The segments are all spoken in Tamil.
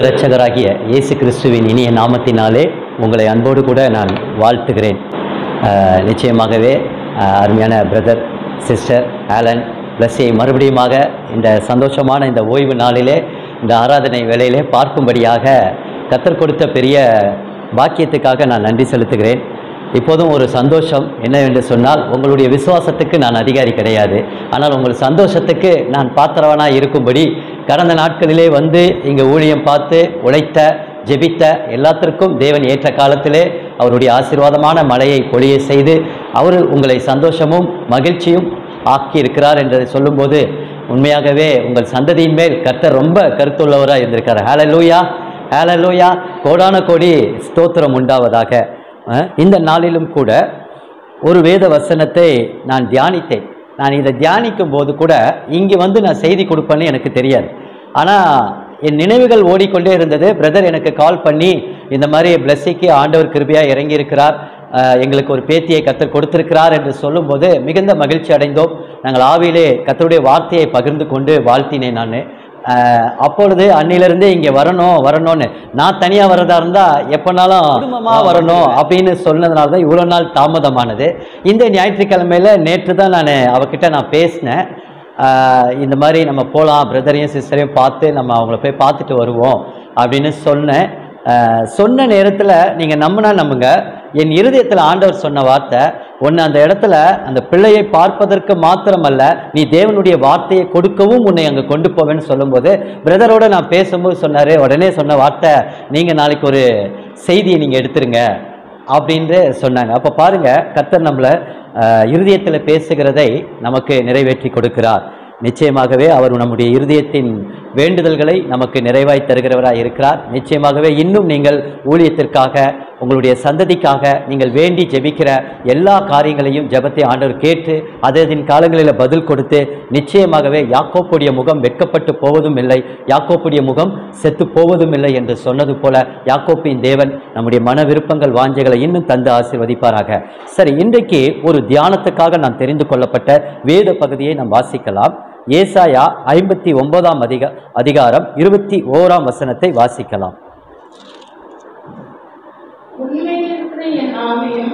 இரட்சகராகிய இயேசு கிறிஸ்துவின் இனிய நாமத்தினாலே உங்களை அன்போடு கூட நான் வாழ்த்துகிறேன் அஹ், நிச்சயமாகவே அஹ், அருமையான பிரதர் சிஸ்டர் ஆலன் பிளஸ்ஸை மறுபடியுமாக இந்த சந்தோஷமான இந்த ஓய்வு நாளிலே இந்த ஆராதனை வேளையிலே பார்க்கும்படியாக கத்தர் கொடுத்த பெரிய பாக்கியத்துக்காக நான் நன்றி செலுத்துகிறேன் இப்போதும் ஒரு சந்தோஷம் என்னவென்று சொன்னால் உங்களுடைய விசுவாசத்துக்கு நான் அதிகாரி கிடையாது ஆனால் உங்கள் சந்தோஷத்துக்கு நான் பாத்திரவனாக இருக்கும்படி கடந்த நாட்களிலே வந்து இங்கே ஊழியம் பார்த்து உழைத்த ஜெபித்த எல்லாத்திற்கும் தேவன் ஏற்ற காலத்திலே அவருடைய ஆசீர்வாதமான மழையை பொழிய செய்து அவர் உங்களை சந்தோஷமும் மகிழ்ச்சியும் ஆக்கி இருக்கிறார் என்று சொல்லும்போது உண்மையாகவே உங்கள் சந்ததியின் மேல் கர்த்தர் ரொம்ப கருத்துள்ளவராக இருந்திருக்கார் ஹalleluya ஹalleluya கோடான கோடி ஸ்தோத்திரம் உண்டாவதாக அஹ், இந்த நாளிலும் கூட ஒரு வேத வசனத்தை நான் தியானித்தேன் நான் இதை தியானிக்கும் போது கூட இங்கே வந்து நான் செய்தி கொடுப்பேன்னு எனக்கு தெரியாது ஆனால் என் நினைவுகள் ஓடிக்கொண்டே இருந்தது பிரதர் எனக்கு கால் பண்ணி இந்த மாதிரி பிளஸ்ஸிக்கு ஆண்டவர் கிருபையாக இறங்கியிருக்கிறார் அஹ், எங்களுக்கு ஒரு பேத்தியை கத்தர் கொடுத்திருக்கிறார் என்று சொல்லும்போது மிகுந்த மகிழ்ச்சி அடைந்தோம் நாங்கள் ஆவியிலே கத்தருடைய வார்த்தையை பகிர்ந்து கொண்டு வாழ்த்தினேன் நான் அப்பொழுது அன்னிலிருந்தே இங்கே வரணும் வரணும்னு நான் தனியாக வரதா இருந்தால் எப்போனாலும் குடும்பமாக வரணும் அப்படின்னு சொன்னதுனால தான் இவ்வளோ நாள் தாமதமானது இந்த ஞாயிற்றுக்கிழமையில நேற்று தான் நான் அவகிட்ட நான் பேசினேன் ஆஹ் இந்த மாதிரி நம்ம போகலாம் பிரதரையும் சிஸ்டரையும் பார்த்து நம்ம அவங்கள போய் பார்த்துட்டு வருவோம் அப்படின்னு சொன்னேன் ஆஹ் சொன்ன நேரத்தில் நீங்கள் நம்பினா நம்புங்க என் இருதயத்தில் ஆண்டவர் சொன்ன வார்த்தை ஒன்று அந்த இடத்துல அந்த பிள்ளையை பார்ப்பதற்கு மாத்திரமல்ல நீ தேவனுடைய வார்த்தையை கொடுக்கவும் உன்னை அங்கே கொண்டு போவேன்னு சொல்லும்போது பிரதரோட நான் பேசும்போது சொன்னார் உடனே சொன்ன வார்த்தை நீங்கள் நாளைக்கு ஒரு செய்தியை நீங்கள் எடுத்துருங்க அப்படின்ட்டு சொன்னாங்க அப்போ பாருங்க கர்த்தர் நம்மளை இருதயத்தில் பேசுகிறதை நமக்கு நிறைவேற்றி கொடுக்கிறார் நிச்சயமாகவே அவர் நம்முடைய இருதயத்தின் வேண்டுதல்களை நமக்கு நிறைவாய் தருகிறவராய் இருக்கிறார் நிச்சயமாகவே இன்னும் நீங்கள் ஊழியத்திற்காக உங்களுடைய சந்ததிக்காக நீங்கள் வேண்டி ஜெபிக்கிற எல்லா காரியங்களையும் ஜெபத்தை ஆண்டவர் கேட்டு அதன் காலங்களில் பதில் கொடுத்து நிச்சயமாகவே யாக்கோப்புடைய முகம் வெட்கப்பட்டு போவதும் இல்லை யாக்கோப்புடைய முகம் செத்து போவதும் இல்லை என்று சொன்னது போல யாக்கோப்பின் தேவன் நம்முடைய மன விருப்பங்கள் வாஞ்சைகளை இன்னும் தந்து ஆசீர்வதிப்பாராக சரி இன்றைக்கு ஒரு தியானத்துக்காக நான் தெரிந்து கொள்ளப்பட்ட வேத பகுதியை நாம் வாசிக்கலாம் ஏசாயா ஐம்பத்தி ஒன்பதாம் அதிக அதிகாரம் இருபத்தி ஓராம் வசனத்தை வாசிக்கலாம் உண்மையில் இருக்கிற என் ஆவியும்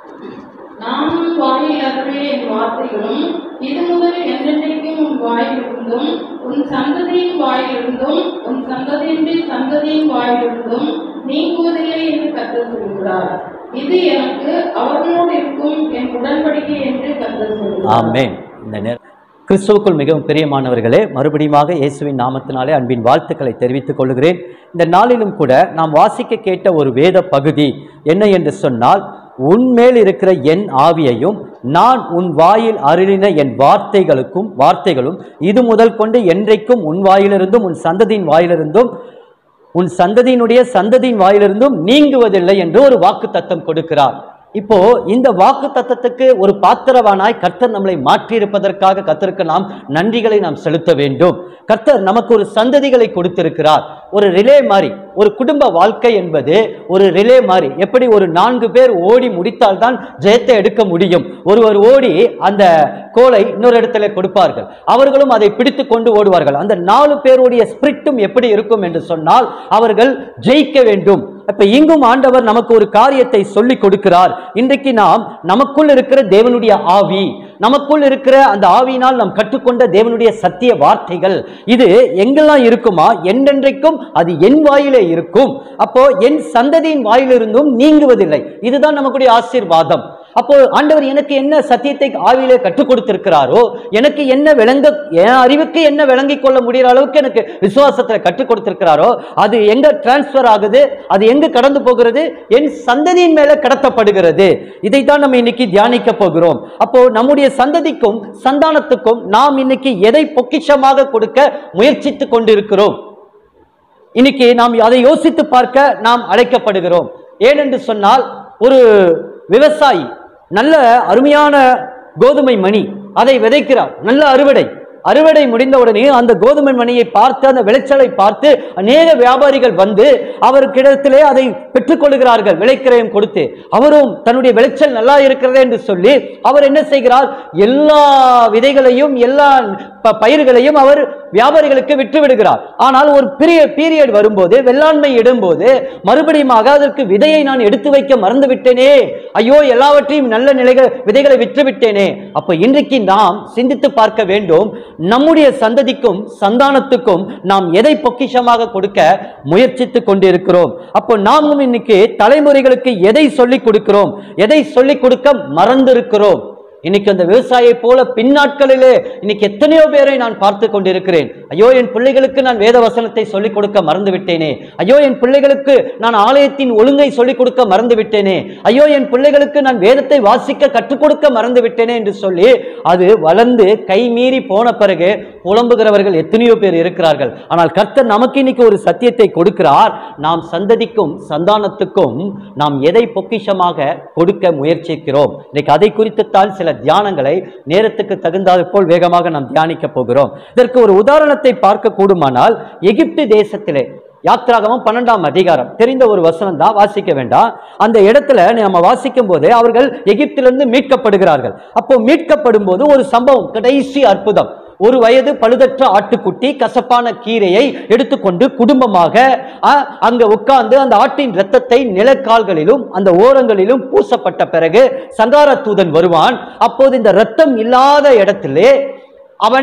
நானும் வாயில் அருளிய என் வார்த்தைகளும் இது முதல் என்றென்றைக்கும் உன் வாயிலிருந்தும் உன் சந்ததியின் வாயிலிருந்தும் உன் சந்ததியின்றி சந்ததியின் வாயிலிருந்தும் நீங்குவதில்லை என்று கத்தர் சொல்கிறார் இது எனக்கு அவர்களோடு இருக்கும் என் உடன்படிக்கை என்று கத்தர் சொல்கிறார் ஆமென் இந்த நேரம் கிறிஸ்துவுக்குள் மிகவும் பிரியமானவர்களே மறுபடியுமாக இயேசுவின் நாமத்தினாலே அன்பின் வாழ்த்துக்களை தெரிவித்துக் கொள்கிறேன் இந்த நாளிலும் கூட நாம் வாசிக்க கேட்ட ஒரு வேத பகுதி என்ன என்று சொன்னால் உன்மேல் இருக்கிற என் ஆவியையும் நான் உன் வாயில் அருளின என் வார்த்தைகளுக்கும் வார்த்தைகளும் இது முதல் கொண்டு என்றைக்கும் உன் வாயிலிருந்தும் உன் சந்ததியின் வாயிலிருந்தும் உன் சந்ததியினுடைய சந்ததியின் வாயிலிருந்தும் நீங்குவதில்லை என்று ஒரு வாக்கு தத்தம் கொடுக்கிறார் இப்போ இந்த வாக்கு தத்தத்துக்கு ஒரு பாத்திரவானாய் கர்த்தர் நம்மளை மாற்றியிருப்பதற்காக கர்த்தருக்கு நாம் நன்றிகளை நாம் செலுத்த வேண்டும் கர்த்தர் நமக்கு ஒரு சந்ததிகளை கொடுத்திருக்கிறார் ஒரு ரிலே மாதிரி ஒரு குடும்ப வாழ்க்கை என்பது ஒரு ரிலே மாதிரி எப்படி ஒரு நான்கு பேர் ஓடி முடித்தால்தான் ஜெயத்தை எடுக்க முடியும் ஒருவர் ஓடி அந்த கோலை இன்னொரு இடத்துல கொடுப்பார்கள் அவர்களும் அதை பிடித்து கொண்டு ஓடுவார்கள் அந்த நாலு பேருடைய ஸ்பிரிட்டும் எப்படி இருக்கும் என்று சொன்னால் அவர்கள் ஜெயிக்க வேண்டும் அப்ப இங்கும் ஆண்டவர் நமக்கு ஒரு காரியத்தை சொல்லி கொடுக்கிறார் இன்றைக்கு நாம் நமக்குள் இருக்கிற தேவனுடைய ஆவி நமக்குள் இருக்கிற அந்த ஆவியினால் நாம் கற்றுக்கொண்ட தேவனுடைய சத்திய வார்த்தைகள் இது எங்கெல்லாம் இருக்குமா என்றென்றைக்கும் அது என் வாயிலே இருக்கும் அப்போ என் சந்ததியின் வாயிலிருந்தும் நீங்குவதில்லை இதுதான் நமக்குடைய ஆசீர்வாதம் அப்போ ஆண்டவர் எனக்கு என்ன சத்தியத்தை ஆவியிலே கற்றுக் கொடுத்திருக்கிறாரோ எனக்கு என்ன விளங்க என் அறிவுக்கு என்ன விளங்கிக் கொள்ள முடிகிற அளவுக்கு எனக்கு விசுவாசத்துல கற்றுக் கொடுத்திருக்கிறாரோ அது எங்க டிரான்ஸ்ஃபர் ஆகுது அது எங்க கடந்து போகிறது என் சந்ததியின் மேல கடத்தப்படுகிறது இதைத்தான் நம்ம இன்னைக்கு தியானிக்க போகிறோம் அப்போ நம்முடைய சந்ததிக்கும் சந்தானத்துக்கும் நாம் இன்னைக்கு எதை பொக்கிஷமாக கொடுக்க முயற்சித்து கொண்டிருக்கிறோம் இன்னைக்கு நாம் அதை யோசித்து பார்க்க நாம் அழைக்கப்படுகிறோம் ஏனென்று சொன்னால் ஒரு விவசாயி நல்ல அருமையான கோதுமை மணி அதை விதைக்கிறார் நல்ல அறுவடை அறுவடை முடிந்தவுடனே அந்த கோதுமை மணியை பார்த்து அந்த விளைச்சலை பார்த்து அநேக வியாபாரிகள் வந்து அவருக்கிடத்திலே அதை பெற்றுக்கொள்கிறார்கள் விளைக்கிரயம் கொடுத்து அவரும் தன்னுடைய விளைச்சல் நல்லா இருக்கிறதே என்று சொல்லி அவர் என்ன செய்கிறார் எல்லா விதைகளையும் எல்லா ப- பயிர்களையும் அவர் வியாபாரிகளுக்கு விற்று விடுகிறார் ஆனால் ஒரு பெரிய பீரியட் வரும்போது வெள்ளாண்மை இடும்போது மறுபடியும் அதற்கு விதையை நான் எடுத்து வைக்க மறந்து விட்டேனே ஐயோ எல்லாவற்றையும் நல்ல நிலைகள் விதைகளை விற்று விட்டேனே அப்ப இன்றைக்கு நாம் சிந்தித்து பார்க்க வேண்டும் நம்முடைய சந்ததிக்கும் சந்தானத்துக்கும் நாம் எதை பொக்கிஷமாக கொடுக்க முயற்சித்துக் கொண்டிருக்கிறோம் அப்போ நாமும் இன்னைக்கு தலைமுறைகளுக்கு எதை சொல்லிக் கொடுக்கிறோம் எதை சொல்லிக் கொடுக்க மறந்திருக்கிறோம் இன்னைக்கு அந்த விவசாயியை போல பின்னாட்களிலே இன்னைக்கு எத்தனையோ பேரை நான் பார்த்து கொண்டிருக்கிறேன் ஐயோ என் பிள்ளைகளுக்கு நான் வேத வசனத்தை சொல்லிக் கொடுக்க மறந்து விட்டேனே ஐயோ என் பிள்ளைகளுக்கு நான் ஆலயத்தின் ஒழுங்கை சொல்லிக் கொடுக்க மறந்து விட்டேனே ஐயோ என் பிள்ளைகளுக்கு நான் வேதத்தை வாசிக்க கற்றுக் கொடுக்க மறந்து விட்டேனே என்று சொல்லி அது வளர்ந்து கை மீறி போன பிறகு புலம்புகிறவர்கள் எத்தனையோ பேர் இருக்கிறார்கள் ஆனால் கர்த்தர் நமக்கு இன்னைக்கு ஒரு சத்தியத்தை கொடுக்கிறார் நாம் சந்ததிக்கும் சந்தானத்துக்கும் நாம் எதை பொக்கிஷமாக கொடுக்க முயற்சிக்கிறோம் இன்னைக்கு அதை குறித்துத்தான் சில தியானங்களை நேரத்துக்கு தகுந்தாது போல் வேகமாக நாம் தியானிக்க போகிறோம் இதற்கு ஒரு உதாரணத்தை பார்க்க கூடுமானால் எகிப்து தேசத்திலே யாத்ராகமம் பன்னெண்டாம் அதிகாரம் தெரிந்த ஒரு வசனம் தான் வாசிக்க வேண்டாம் அந்த இடத்துல நம்ம வாசிக்கும் போது அவர்கள் எகிப்திலிருந்து மீட்கப்படுகிறார்கள் அப்போ மீட்கப்படும் போது ஒரு சம்பவம் கடைசி அற்புதம் ஒரு வயது பழுதற்ற ஆட்டுக்குட்டி கசப்பான கீரையை எடுத்துக்கொண்டு குடும்பமாக அ, அங்க உட்கார்ந்து அந்த ஆட்டின் இரத்தத்தை நிலக்கால்களிலும் அந்த ஓரங்களிலும் பூசப்பட்ட பிறகு சங்கார தூதன் வருவான் அப்போது இந்த இரத்தம் இல்லாத இடத்திலே அவன்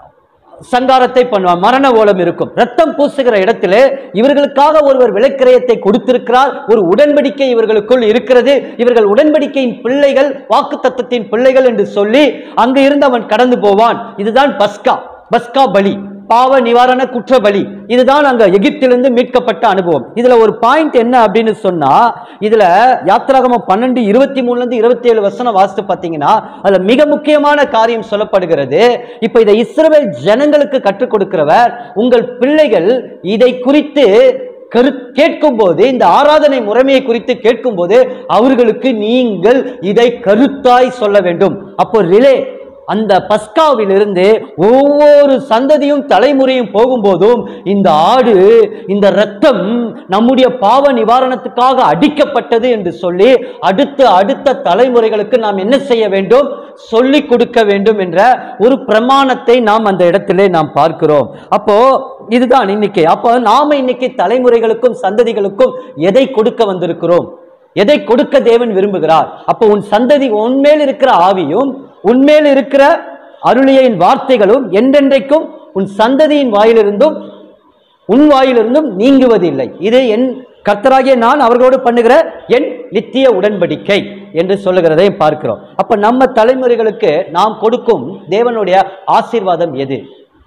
சங்காரத்தை பண்ணுவான் மரண ஓலம் இருக்கும் ரத்தம் பூசுகிற இடத்திலே இவர்களுக்காக ஒருவர் விலைக்கிரயத்தை கொடுத்திருக்கிறார் ஒரு உடன்படிக்கை இவர்களுக்குள் இருக்கிறது இவர்கள் உடன்படிக்கையின் பிள்ளைகள் வாக்கு தத்தத்தின் பிள்ளைகள் என்று சொல்லி அங்கு இருந்து அவன் கடந்து போவான் இதுதான் பஸ்கா பஸ்கா பலி பாவ நிவாரண குற்ற பலி இதுதான் அங்க எகிப்திலிருந்து மீட்கப்பட்ட அனுபவம் இதுல ஒரு பாயிண்ட் என்ன அப்படின்னு சொன்னா இதுல யாத்ராகமம் பன்னெண்டு இருபத்தி மூணுல இருந்து இருபத்தி ஏழு வசனம் வாசித்து பார்த்தீங்கன்னா அதுல மிக முக்கியமான காரியம் சொல்லப்படுகிறது இப்ப இதை இஸ்ரவேல் ஜனங்களுக்கு கற்றுக் கொடுக்கிறவர் உங்கள் பிள்ளைகள் இதை குறித்து கரு கேட்கும்போது இந்த ஆராதனை முறைமையை குறித்து கேட்கும்போது அவர்களுக்கு நீங்கள் இதை கருத்தாய் சொல்ல வேண்டும் அப்போ ரிலே அந்த பஸ்காவிலிருந்து ஒவ்வொரு சந்ததியும் தலைமுறையும் போகும்போதும் இந்த ஆடு இந்த இரத்தம் நம்முடைய பாவ நிவாரணத்துக்காக அடிக்கப்பட்டது என்று சொல்லி அடுத்த அடுத்த தலைமுறைகளுக்கு நாம் என்ன செய்ய வேண்டும் சொல்லிக் கொடுக்க வேண்டும் என்ற ஒரு பிரமாணத்தை நாம் அந்த இடத்திலே நாம் பார்க்கிறோம் அப்போ இதுதான் இன்னைக்கு அப்போ நாம இன்னைக்கு தலைமுறைகளுக்கும் சந்ததிகளுக்கும் எதை கொடுக்க வந்திருக்கிறோம் எதை கொடுக்க தேவன் விரும்புகிறார் அப்போ உன் சந்ததி உன்மேல் இருக்கிற ஆவியும் உன்மேல் இருக்கிற அருளியின் வார்த்தைகளும் என்றென்றைக்கும் உன் சந்ததியின் வாயிலிருந்தும் உன் வாயிலிருந்தும் நீங்குவதில்லை இது என் கர்த்தராகிய நான் அவர்களோடு பண்ணுகிற என் நித்திய உடன்படிக்கை என்று சொல்லுகிறதை பார்க்கிறோம் அப்ப நம்ம தலைமுறைகளுக்கு நாம் கொடுக்கும் தேவனுடைய ஆசீர்வாதம் எது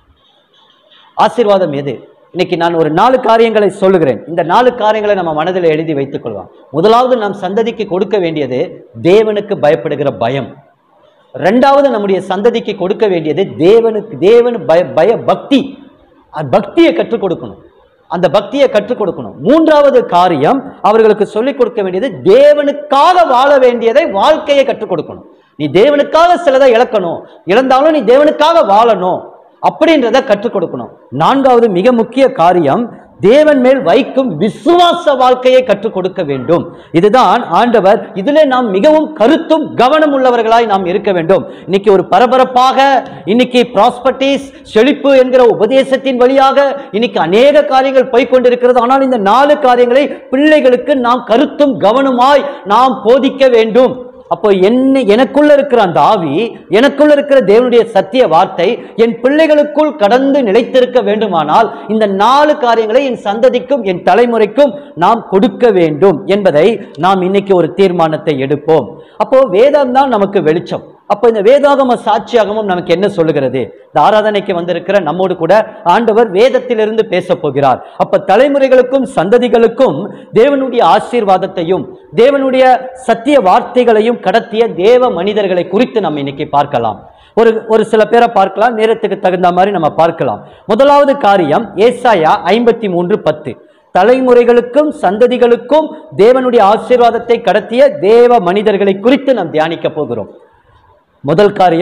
ஆசீர்வாதம் எது இன்னைக்கு நான் ஒரு நாலு காரியங்களை சொல்லுகிறேன் இந்த நாலு காரியங்களை நம்ம மனதில் எழுதி வைத்துக் கொள்வோம் முதலாவது நாம் சந்ததிக்கு கொடுக்க வேண்டியது தேவனுக்கு பயப்படுகிற பயம் ரெண்டாவது நம்முடைய சந்ததிக்கு கொடுக்க வேண்டியது தேவனுக்கு தேவன் பய பய பக்தி அந்த பக்தியை கற்றுக் கொடுக்கணும் அந்த பக்தியை கற்றுக் கொடுக்கணும் மூன்றாவது காரியம் அவர்களுக்கு சொல்லிக் கொடுக்க வேண்டியது தேவனுக்காக வாழ வேண்டியதை வாழ்க்கையை கற்றுக் கொடுக்கணும் நீ தேவனுக்காக சிலதை இழக்கணும் இழந்தாலும் நீ தேவனுக்காக வாழணும் அப்படின்றத கற்றுக் கொடுக்கணும் நான்காவது மிக முக்கிய காரியம் தேவன் மேல் வைக்கும் விசுவாச வாழ்க்கையை கற்றுக் கொடுக்க வேண்டும் இதுதான் ஆண்டவர் இதிலே நாம் மிகவும் கருத்தும் கவனம் உள்ளவர்களாய் நாம் இருக்க வேண்டும் இன்னைக்கு ஒரு பரபரப்பாக இன்னைக்கு ப்ராஸ்பர்டிஸ் செழிப்பு என்கிற உபதேசத்தின் வழியாக இன்னைக்கு அநேக காரியங்கள் போய்க்கொண்டிருக்கிறது ஆனால் இந்த நாலு காரியங்களை பிள்ளைகளுக்கு நாம் கருத்தும் கவனமாய் நாம் போதிக்க வேண்டும் அப்போ என்ன எனக்குள்ள இருக்கிற அந்த ஆவி எனக்குள்ள இருக்கிற தேவனுடைய சத்திய வார்த்தை என் பிள்ளைகளுக்குள் கடந்து நிலைத்திருக்க வேண்டுமானால் இந்த நாலு காரியங்களை என் சந்ததிக்கும் என் தலைமுறைக்கும் நாம் கொடுக்க வேண்டும் என்பதை நாம் இன்னைக்கு ஒரு தீர்மானத்தை எடுப்போம் அப்போ வேதம் தான் நமக்கு வெளிச்சம் அப்போ இந்த வேதாகம சாட்சியாகமும் நமக்கு என்ன சொல்லுகிறது இந்த ஆராதனைக்கு வந்திருக்கிற நம்மோடு கூட ஆண்டவர் வேதத்திலிருந்து பேசப் போகிறார் அப்ப தலைமுறைகளுக்கும் சந்ததிகளுக்கும் தேவனுடைய ஆசீர்வாதத்தையும் தேவனுடைய சத்திய வார்த்தைகளையும் கடத்திய தேவ மனிதர்களை குறித்து நம்ம இன்னைக்கு பார்க்கலாம் ஒரு ஒரு சில பேரை பார்க்கலாம் நேரத்துக்கு தகுந்த மாதிரி நம்ம பார்க்கலாம் முதலாவது காரியம் ஏசாயா ஐம்பத்தி மூன்று பத்து தலைமுறைகளுக்கும் சந்ததிகளுக்கும் தேவனுடைய ஆசீர்வாதத்தை கடத்திய தேவ மனிதர்களை குறித்து நாம் தியானிக்க போகிறோம் முதல் காரியம்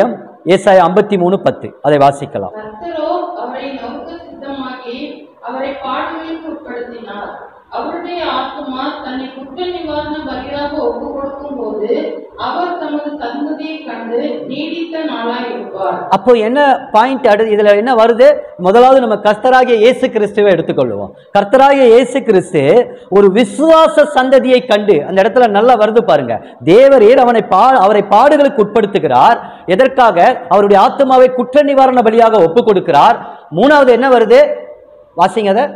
ஏசாயா ஐம்பத்தி மூணு பத்து அதை வாசிக்கலாம் கர்த்தரோ அவரை நோக்க சித்தமாக்கி அவரை பாடுகளுக்கு உட்படுத்தினார் அவருடைய ஆத்துமா தன்னை குற்ற நிவாரண பலியாக ஒப்பு கொடுக்கும் போது அவர் தமது சந்ததியை கண்டு நீடித்த நாளாய் இருப்பார் அப்போ என்ன பாயிண்ட் அடு இதுல என்ன வருது முதலாவது நம்ம கர்த்தராகிய இயேசு கிறிஸ்துவை எடுத்துக்கொள்வோம் கர்த்தராகிய இயேசு கிறிஸ்து ஒரு விசுவாச சந்ததியை கண்டு அந்த இடத்துல நல்லா வருது பாருங்க தேவரீர் அவனை பா அவரை பாடுகளுக்கு உட்படுத்துகிறார் எதற்காக அவருடைய ஆத்மாவை குற்ற நிவாரண பலியாக ஒப்பு கொடுக்கிறார் மூணாவது என்ன வருது வாசிங்க அதை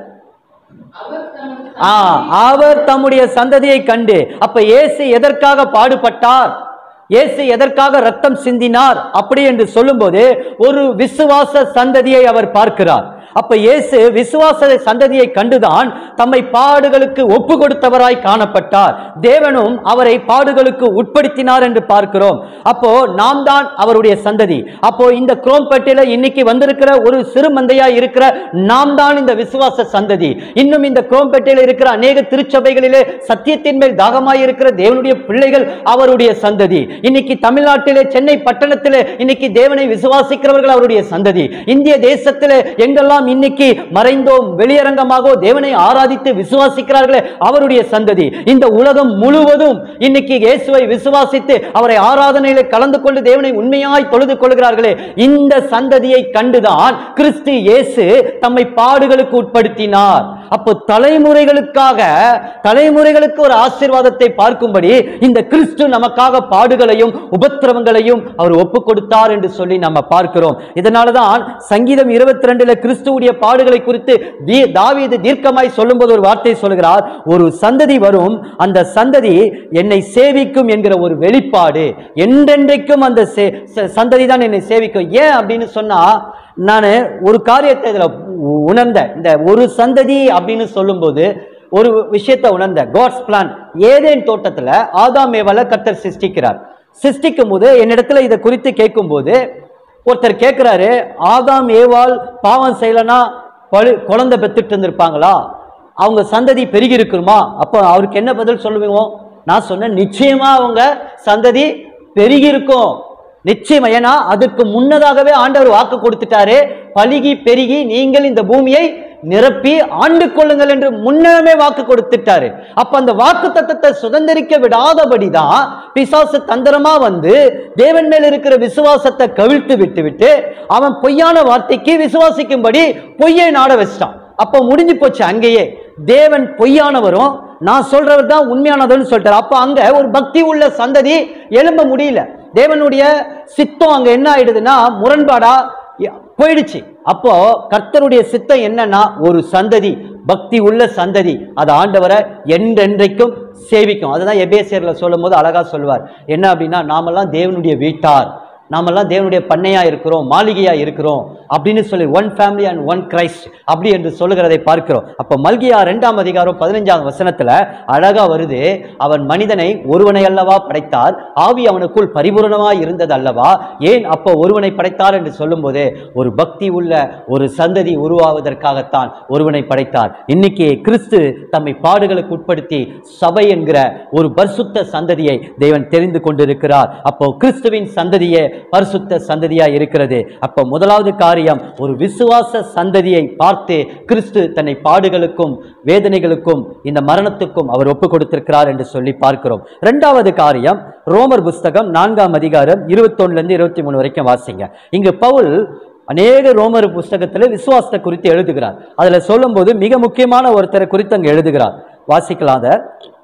அவர் தமது ஆ அவர் தம்முடைய சந்ததியை கண்டு அப்ப இயேசு எதற்காக பாடுபட்டார் இயேசு எதற்காக ரத்தம் சிந்தினார் அப்படி என்று சொல்லும்போது ஒரு விசுவாச சந்ததியை அவர் பார்க்கிறார் அப்ப இயேசு விசுவாச சந்ததியை கண்டுதான் தம்மை பாடுகளுக்கு ஒப்பு கொடுத்தவராய் காணப்பட்டார் தேவனும் அவரை பாடுகளுக்கு உட்படுத்தினார் என்று பார்க்கிறோம் அப்போ நாம் தான் அவருடைய சந்ததி அப்போ இந்த குரோம்பேட்டையில இன்னைக்கு வந்திருக்கிற ஒரு சிறு மந்தையா இருக்கிற நாம் தான் இந்த விசுவாச சந்ததி இன்னும் இந்த குரோம்பேட்டையில இருக்கிற அநேக திருச்சபைகளிலே சத்தியத்தின் மேல் தாகமாய் இருக்கிற தேவனுடைய பிள்ளைகள் அவருடைய சந்ததி இன்னைக்கு தமிழ்நாட்டிலே சென்னை பட்டணத்திலே இன்னைக்கு தேவனை விசுவாசிக்கிறவர்கள் அவருடைய சந்ததி இந்திய தேசத்திலே எங்கெல்லாம் இன்னைக்கு மறைந்தோம் வெளியரங்கமாக தேவனை ஆராதித்து விசுவாசிக்கிறார்களே அவருடைய சந்ததி இந்த உலகம் முழுவதும் இன்னைக்கு இயேசுவை விசுவாசித்து அவரை ஆராதனையிலே கலந்து கொண்டு தேவனை உண்மையாய் தொழுது கொள்கிறார்களே இந்த சந்ததியை கண்டுதான் கிறிஸ்து இயேசு தம்மை பாடுகளுக்கு உட்படுத்தினார் அப்போ தலைமுறைகளுக்காக தலைமுறைகளுக்கு ஒரு ஆசீர்வாதத்தை பார்க்கும்படி இந்த கிறிஸ்து நமக்காக பாடுகளையும் உபத்திரவங்களையும் அவர் ஒப்பு கொடுத்தார் என்று சொல்லி நம்ம பார்க்கிறோம் இதனாலதான் சங்கீதம் இருபத்தி ரெண்டுல கிறிஸ்துவுடைய பாடுகளை குறித்து தீ- தாவீது தீர்க்கமாய் சொல்லும்போது ஒரு வார்த்தை சொல்கிறார் ஒரு சந்ததி வரும் அந்த சந்ததி என்னை சேவிக்கும் என்கிற ஒரு வெளிப்பாடு என்றென்றைக்கும் அந்த சே- ச- சந்ததி தான் என்னை சேவிக்கும் ஏன் அப்படின்னு சொன்னா நான் ஒரு காரியத்தை இதுல உ- உணர்ந்தேன் இந்த ஒரு சந்ததி அப்படின்னு சொல்லும்போது ஒரு விஷயத்தை உணர்ந்தேன் காட்ஸ் பிளான் ஏதேன் தோட்டத்துல ஆதாம் ஏவால கர்த்தர் சிருஷ்டிக்கிறார் சிருஷ்டிக்கும் போது என்னிடத்துல இதை குறித்து கேட்கும்போது ஒருத்தர் கேட்குறாரு ஆதாம் ஏவாள் பாவம் செய்யலைன்னா பழு குழந்தை பெத்துட்டு இருந்திருப்பாங்களா அவங்க சந்ததி பெருகி இருக்குமா அப்போ அவருக்கு என்ன பதில் சொல்லுவீங்க நான் சொன்னேன் நிச்சயமா அவங்க சந்ததி பெருகி இருக்கும் நிச்சயமா ஏன்னா அதுக்கு முன்னதாகவே ஆண்டவர் வாக்கு கொடுத்துட்டாரு பலுகி பெருகி நீங்கள் இந்த பூமியை நிரப்பி ஆண்டு கொள்ளுங்கள் என்று முன்னமே வாக்கு கொடுத்துட்டாரு அப்ப அந்த வாக்கு தத்தத்தை சுதந்திரிக்க விடாதபடிதான் பிசாசு தந்திரமா வந்து தேவன் மேல் இருக்கிற விசுவாசத்தை கவிழ்த்து விட்டு விட்டு அவன் பொய்யான வார்த்தைக்கு விசுவாசிக்கும்படி பொய்யை நாட வச்சிட்டான் அப்போ முடிஞ்சு போச்சு அங்கேயே தேவன் பொய்யானவரும் நான் சொல்றவர் தான் உண்மையானவர்னு சொல்லிட்டார் அப்போ அங்க ஒரு பக்தி உள்ள சந்ததி எழும்ப முடியல தேவனுடைய சித்தம் அங்க என்ன ஆயிடுதுன்னா முரண்பாடா எ- போயிடுச்சு அப்போ கர்த்தருடைய சித்தம் என்னன்னா ஒரு சந்ததி பக்தி உள்ள சந்ததி அது ஆண்டவரை என்றென்றைக்கும் சேவிக்கும் அதுதான் எபேசியர்ல சொல்லும்போது அழகா சொல்லுவார் என்ன அப்படின்னா நாமெல்லாம் தேவனுடைய வீட்டார் நாமெல்லாம் தேவனுடைய பண்ணையா இருக்கிறோம் மாளிகையா இருக்கிறோம் அப்படின்னு சொல்லி one family and one Christ அப்படி என்று சொல்லுகிறதை பார்க்கிறோம் அப்ப மல்கியா ரெண்டாம் அதிகாரம் பதினைஞ்சாம் வசனத்துல அழகா வருது அவன் மனிதனை ஒருவனை அல்லவா படைத்தார் ஆவி அவனுக்குள் பரிபூரணமாய் இருந்தது அல்லவா ஏன் அப்போ ஒருவனை படைத்தார் என்று சொல்லும்போது ஒரு பக்தி உள்ள ஒரு சந்ததி உருவாவதற்காகத்தான் ஒருவனை படைத்தார் இன்னைக்கு கிறிஸ்து தம்மை பாடுகளுக்கு உட்படுத்தி சபை என்கிற ஒரு பரிசுத்த சந்ததியை தேவன் தெரிந்து கொண்டிருக்கிறார் அப்போ கிறிஸ்துவின் சந்ததியே பரிசுத்த சந்ததியா இருக்கிறது அப்போ முதலாவது காரியம் ஒரு விசுவாச சந்ததியை பார்த்து கிறிஸ்து தன்னை பாடுகளுக்கும் வேதனைகளுக்கும் இந்த மரணத்துக்கும் அவர் ஒப்பு கொடுத்திருக்கிறார் என்று சொல்லி பார்க்கிறோம் இரண்டாவது காரியம் ரோமர் புஸ்தகம் நான்காம் அதிகாரம் இருபத்தொன்னுல இருந்து இருபத்தி மூணு வரைக்கும் வாசிங்க இங்கு பவுல் அநேக ரோமர் புஸ்தகத்துல விசுவாசத்தை குறித்து எழுதுகிறார் அதுல சொல்லும்போது மிக முக்கியமான ஒருத்தரை குறித்து அங்க எழுதுகிறார் வாசிக்கலாம் அதை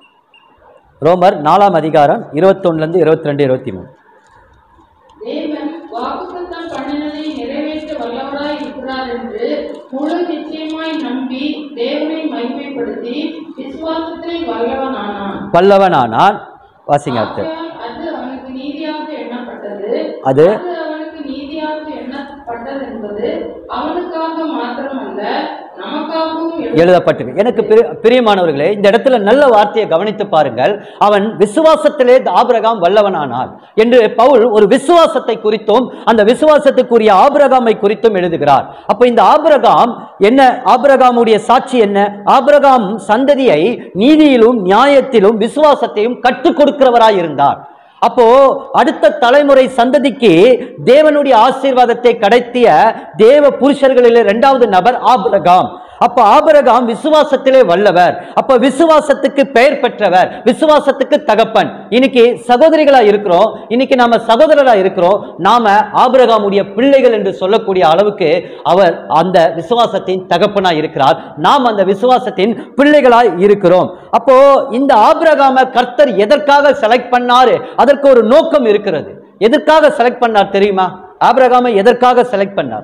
ரோமர் நாலாம் அதிகாரம் இருபத்தொன்னுல இருந்து இருபத்தி ரெண்டு இருபத்தி மூணு தேவன் வாக்குத்தத்தம் பண்ணினதை நிறைவேற்ற வல்லவராய் இருக்கிறார் என்று முழு நிச்சயமாய் நம்பி தேவனை மகிமைப்படுத்தி விசுவாசத்தில் வல்லவனானான் பல்லவனானான் வாசிங்க அடுத்து ஆகையால் அது அவனுக்கு நீதியாக எண்ணப்பட்டது அது அது அவனுக்கு நீதியாக எண்ணப்பட்டது என்பது அவனுக்காக மாத்திரமல்ல நமக்காகவும் எழு- எழுதப்பட்டிருக்கு எனக்கு பிரி- பிரியமானவர்களே இந்த இடத்துல நல்ல வார்த்தையை கவனித்து பாருங்கள் அவன் விசுவாசத்திலே ஆபிரகாம் வல்லவனானான் என்று பவுல் ஒரு விசுவாசத்தை குறித்தும் அந்த விசுவாசத்துக்குரிய ஆபிரகாமை குறித்தும் எழுதுகிறார் அப்ப இந்த ஆபிரகாம் என்ன ஆபிரகாமுடைய சாட்சி என்ன ஆபிரகாம் சந்ததியை நீதியிலும் நியாயத்திலும் விசுவாசத்தையும் கற்றுக் கொடுக்கிறவராய் இருந்தார் அப்போ அடுத்த தலைமுறை சந்ததிக்கு தேவனுடைய ஆசீர்வாதத்தை கடத்திய தேவ புருஷர்களில் இரண்டாவது நபர் ஆபிரகாம் அப்ப ஆபிரகாம் விசுவாசத்திலே வல்லவர் அப்ப விசுவாசத்துக்கு பெயர் பெற்றவர் விசுவாசத்துக்கு தகப்பன் இன்னைக்கு சகோதரிகளா இருக்கிறோம் இன்னைக்கு நாம சகோதரரா இருக்கிறோம் நாம ஆபிரகாமுடைய பிள்ளைகள் என்று சொல்லக்கூடிய அளவுக்கு அவர் அந்த விசுவாசத்தின் தகப்பனா இருக்கிறார் நாம் அந்த விசுவாசத்தின் பிள்ளைகளாய் இருக்கிறோம் அப்போ இந்த ஆபிரகாம கர்த்தர் எதற்காக செலக்ட் பண்ணாரு அதற்கு ஒரு நோக்கம் இருக்கிறது எதற்காக செலக்ட் பண்ணார் தெரியுமா ஆபிரகாமை எதற்காக செலக்ட் பண்ணார்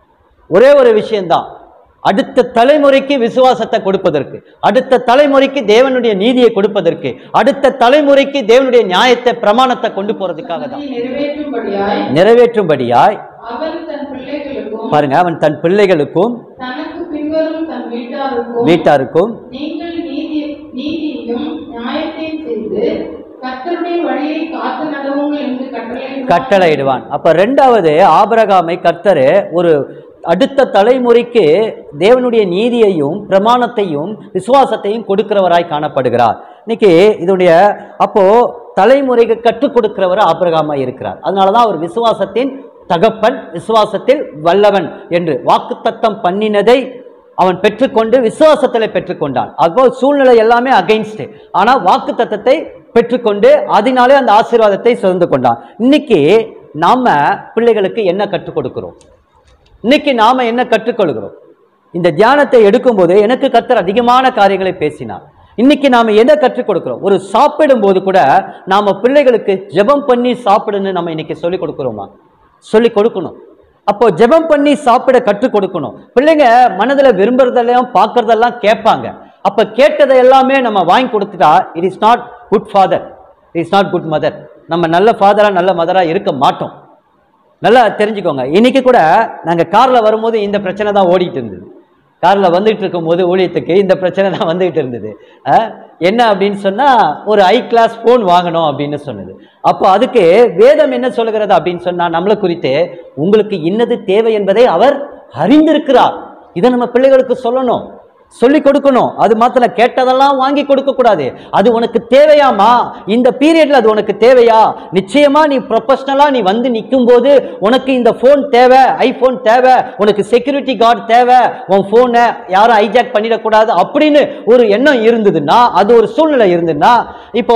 ஒரே ஒரு விஷயம்தான் அடுத்த தலைமுறைக்கு விசுவாசத்தை கொடுப்பதற்கு அடுத்த தலைமுறைக்கு தேவனுடைய நீதியை கொடுப்பதற்கு அடுத்த தலைமுறைக்கு தேவனுடைய நியாயத்தை பிரமாணத்தை கொண்டு போறதுக்காக தான் அதை நிறைவேற்றும்படியாய் நிறைவேற்றும்படியாய் அவன் தன் பிள்ளைகளுக்கும் பாருங்க அவன் தன் பிள்ளைகளுக்கும் தனக்கு பின்வரும் தன் வீட்டாருக்கும் வீட்டாருக்கும் நீங்கள் நீதி நீதியையும் நியாயத்தையும் செய்து கர்த்தருடைய வழியை காத்து நடவுங்கள் என்று கட்டளை கட்டளையிடுவான் அப்ப ரெண்டாவது ஆபிரகாமை கர்த்தர் ஒரு அடுத்த தலைமுறைக்கு தேவனுடைய நீதியையும் பிரமாணத்தையும் விசுவாசத்தையும் கொடுக்கிறவராய் காணப்படுகிறார் இன்னைக்கு இதனுடைய அப்போ தலைமுறைக்கு கற்றுக் கொடுக்கிறவர் ஆபிரகாமா இருக்கிறார் அதனாலதான் அவர் விசுவாசத்தின் தகப்பன் விசுவாசத்தில் வல்லவன் என்று வாக்குத்தத்தம் பண்ணினதை அவன் பெற்றுக்கொண்டு விசுவாசத்தில் பெற்றுக்கொண்டான் அப்போ சூழ்நிலை எல்லாமே அகைன்ஸ்ட் ஆனா வாக்கு தத்தத்தை பெற்றுக்கொண்டு அதனாலே அந்த ஆசீர்வாதத்தை சுதந்து கொண்டான் இன்னைக்கு நாம பிள்ளைகளுக்கு என்ன கற்றுக் கொடுக்கிறோம் இன்னைக்கு நாம என்ன கற்றுக்கொள்கிறோம் இந்த தியானத்தை எடுக்கும்போது எனக்கு கத்தர் அதிகமான காரியங்களை பேசினார் இன்னைக்கு நாம எதை கற்றுக் கொடுக்கிறோம் ஒரு சாப்பிடும் போது கூட நாம பிள்ளைகளுக்கு ஜெபம் பண்ணி சாப்பிடுன்னு நம்ம இன்னைக்கு சொல்லி கொடுக்கிறோமா சொல்லி கொடுக்கணும் அப்போ ஜெபம் பண்ணி சாப்பிட கற்றுக் கொடுக்கணும் பிள்ளைங்க மனதில் விரும்புறதெல்லாம் பார்க்கறதெல்லாம் கேட்பாங்க அப்ப கேட்டதை எல்லாமே நம்ம வாங்கி கொடுத்துட்டா it is not good father it is not good mother நம்ம நல்ல ஃபாதரா நல்ல மதரா இருக்க மாட்டோம் நல்லா தெரிஞ்சுக்கோங்க இன்னைக்கு கூட நாங்கள் காரில் வரும்போது இந்த பிரச்சனை தான் ஓடிட்டு இருந்தது காரில் வந்துட்டு இருக்கும்போது ஊழியத்துக்கு இந்த பிரச்சனை தான் வந்துகிட்டு இருந்தது அஹ், என்ன அப்படின்னு சொன்னால் ஒரு ஐ கிளாஸ் ஃபோன் வாங்கணும் அப்படின்னு சொன்னது அப்போ அதுக்கு வேதம் என்ன சொல்லுகிறது அப்படின்னு சொன்னால் நம்மளை குறித்து உங்களுக்கு இன்னது தேவை என்பதை அவர் அறிந்திருக்கிறார் இதை நம்ம பிள்ளைகளுக்கு சொல்லணும் சொல்லி கொடுக்கணும் அது மாத்திரம் கேட்டதெல்லாம் வாங்கி கொடுக்க கூடாது அது உனக்கு தேவையாமா இந்த பீரியட்ல அது உனக்கு தேவையா நிச்சயமா நீ ப்ரொஃபஷனலா நீ வந்து நிற்கும் போது உனக்கு இந்த ஃபோன் தேவை ஐபோன் தேவை உனக்கு செக்யூரிட்டி கார்டு தேவை உன் ஃபோனை யாரும் ஹைஜாக் பண்ணிடக்கூடாது அப்படின்னு ஒரு எண்ணம் இருந்ததுன்னா அது ஒரு சூழ்நிலை இருந்ததுன்னா இப்போ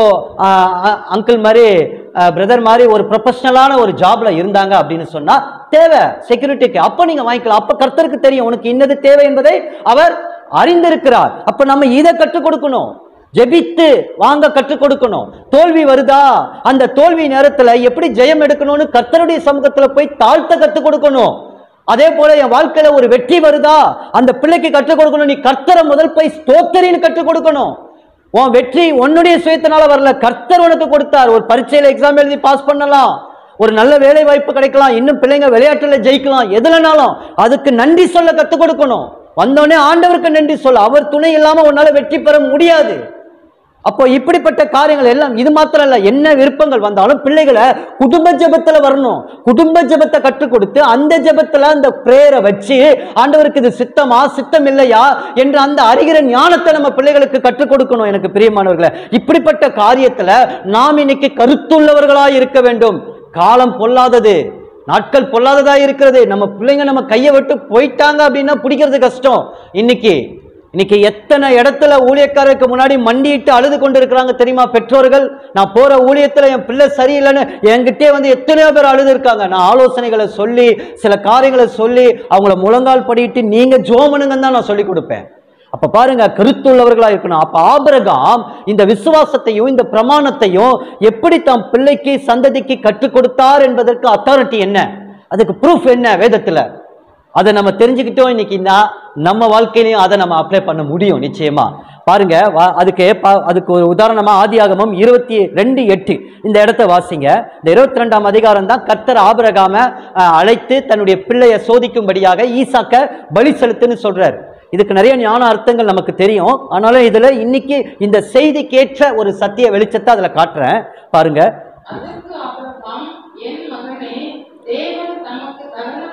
அங்கிள் மாதிரி பிரதர் மாதிரி ஒரு ப்ரொஃபஷனலான ஒரு ஜாப்ல இருந்தாங்க அப்படின்னு சொன்னா தேவை செக்யூரிட்டிக்கு அப்போ நீங்க வாங்கிக்கலாம் அப்ப கர்த்தருக்கு தெரியும் உனக்கு இன்னது தேவை என்பதை அவர் அறிந்திருக்கிறார் அப்ப நம்ம இதை கற்றுக் கொடுக்கணும் ஜெபித்து வாங்க கற்றுக் கொடுக்கணும் தோல்வி வருதா அந்த தோல்வி நேரத்துல எப்படி ஜெயம் எடுக்கணும்னு கர்த்தருடைய சமூகத்துல போய் தாழ்த்த கற்றுக் கொடுக்கணும் அதே போல என் வாழ்க்கையில ஒரு வெற்றி வருதா அந்த பிள்ளைக்கு கற்றுக் கொடுக்கணும் நீ கர்த்தரை முதல் போய் ஸ்தோத்தரின்னு கற்றுக் கொடுக்கணும் உன் வெற்றி உன்னுடைய சுயத்தினால வரல கர்த்தர் உனக்கு கொடுத்தார் ஒரு பரீட்சையில எக்ஸாம் எழுதி பாஸ் பண்ணலாம் ஒரு நல்ல வேலை வாய்ப்பு கிடைக்கலாம் இன்னும் பிள்ளைங்க விளையாட்டுல ஜெயிக்கலாம் எதுலனாலும் அதுக்கு நன்றி சொல்ல கத்துக் கொடுக்கணும் வந்தோடனே ஆண்டவருக்கு நன்றி சொல்ல அவர் துணை இல்லாம உன்னால வெற்றி பெற முடியாது அப்போ இப்படிப்பட்ட காரியங்கள் எல்லாம் இது மாத்திரம் இல்ல என்ன விருப்பங்கள் வந்தாலும் பிள்ளைகளை குடும்ப ஜெபத்துல வரணும் குடும்ப ஜெபத்தை கற்றுக் கொடுத்து அந்த ஜெபத்துல அந்த பிரேயரை வச்சு ஆண்டவருக்கு இது சித்தமா சித்தம் இல்லையா என்று அந்த அறிகிற ஞானத்தை நம்ம பிள்ளைகளுக்கு கற்றுக் கொடுக்கணும் எனக்கு பிரியமானவர்களே இப்படிப்பட்ட காரியத்துல நாம் இன்னைக்கு கருத்துள்ளவர்களாய் இருக்க வேண்டும் காலம் பொல்லாதது நாட்கள் பொல்லாததா இருக்கிறது நம்ம பிள்ளைங்க நம்ம கையை விட்டு போயிட்டாங்க அப்படின்னா பிடிக்கிறது கஷ்டம் இன்னைக்கு இன்னைக்கு எத்தனை இடத்துல ஊழியக்காரருக்கு முன்னாடி மண்டியிட்டு அழுது கொண்டு இருக்கிறாங்க தெரியுமா பெற்றோர்கள் நான் போற ஊழியத்துல என் பிள்ளை சரியில்லைன்னு என்கிட்டே வந்து எத்தனையோ பேர் அழுது இருக்காங்க நான் ஆலோசனைகளை சொல்லி சில காரியங்களை சொல்லி அவங்கள முழங்கால் படிட்டு நீங்க ஜோமனுங்கன்னு தான் நான் சொல்லி கொடுப்பேன் அப்ப பாருங்க கருத்துள்ளவர்களா இருக்கணும் அப்ப ஆபிரகாம் இந்த விசுவாசத்தையும் இந்த பிரமாணத்தையும் எப்படி தம் பிள்ளைக்கு சந்ததிக்கு கற்றுக் கொடுத்தார் என்பதற்கு அத்தாரிட்டி என்ன அதுக்கு ப்ரூஃப் என்ன வேதத்துல அதை நம்ம தெரிஞ்சுக்கிட்டோம் இன்னைக்கு நான் நம்ம வாழ்க்கையிலையும் அதை நம்ம அப்ளை பண்ண முடியும் நிச்சயமா பாருங்க வா- அதுக்கு பா- அதுக்கு ஒரு உதாரணமா ஆதியாகமம் இருபத்தி ரெண்டு எட்டு இந்த இடத்த வாசிங்க இந்த இருபத்தி ரெண்டாம் அதிகாரம் தான் கர்த்தர் ஆபிரகாம அஹ், அழைத்து தன்னுடைய பிள்ளையை சோதிக்கும்படியாக ஈசாக்க பலி செலுத்துன்னு சொல்றாரு இதுக்கு நிறைய ஞான அர்த்தங்கள் நமக்கு தெரியும் ஆனாலும் இதுல இன்னைக்கு இந்த செய்திக்கேற்ற ஒரு சத்திய வெளிச்சத்தை அதுல காட்டுறேன் பாருங்க அதற்கு ஆபிரகாம் என் மகனே தேவன் தமக்கு தகனபலிக்கான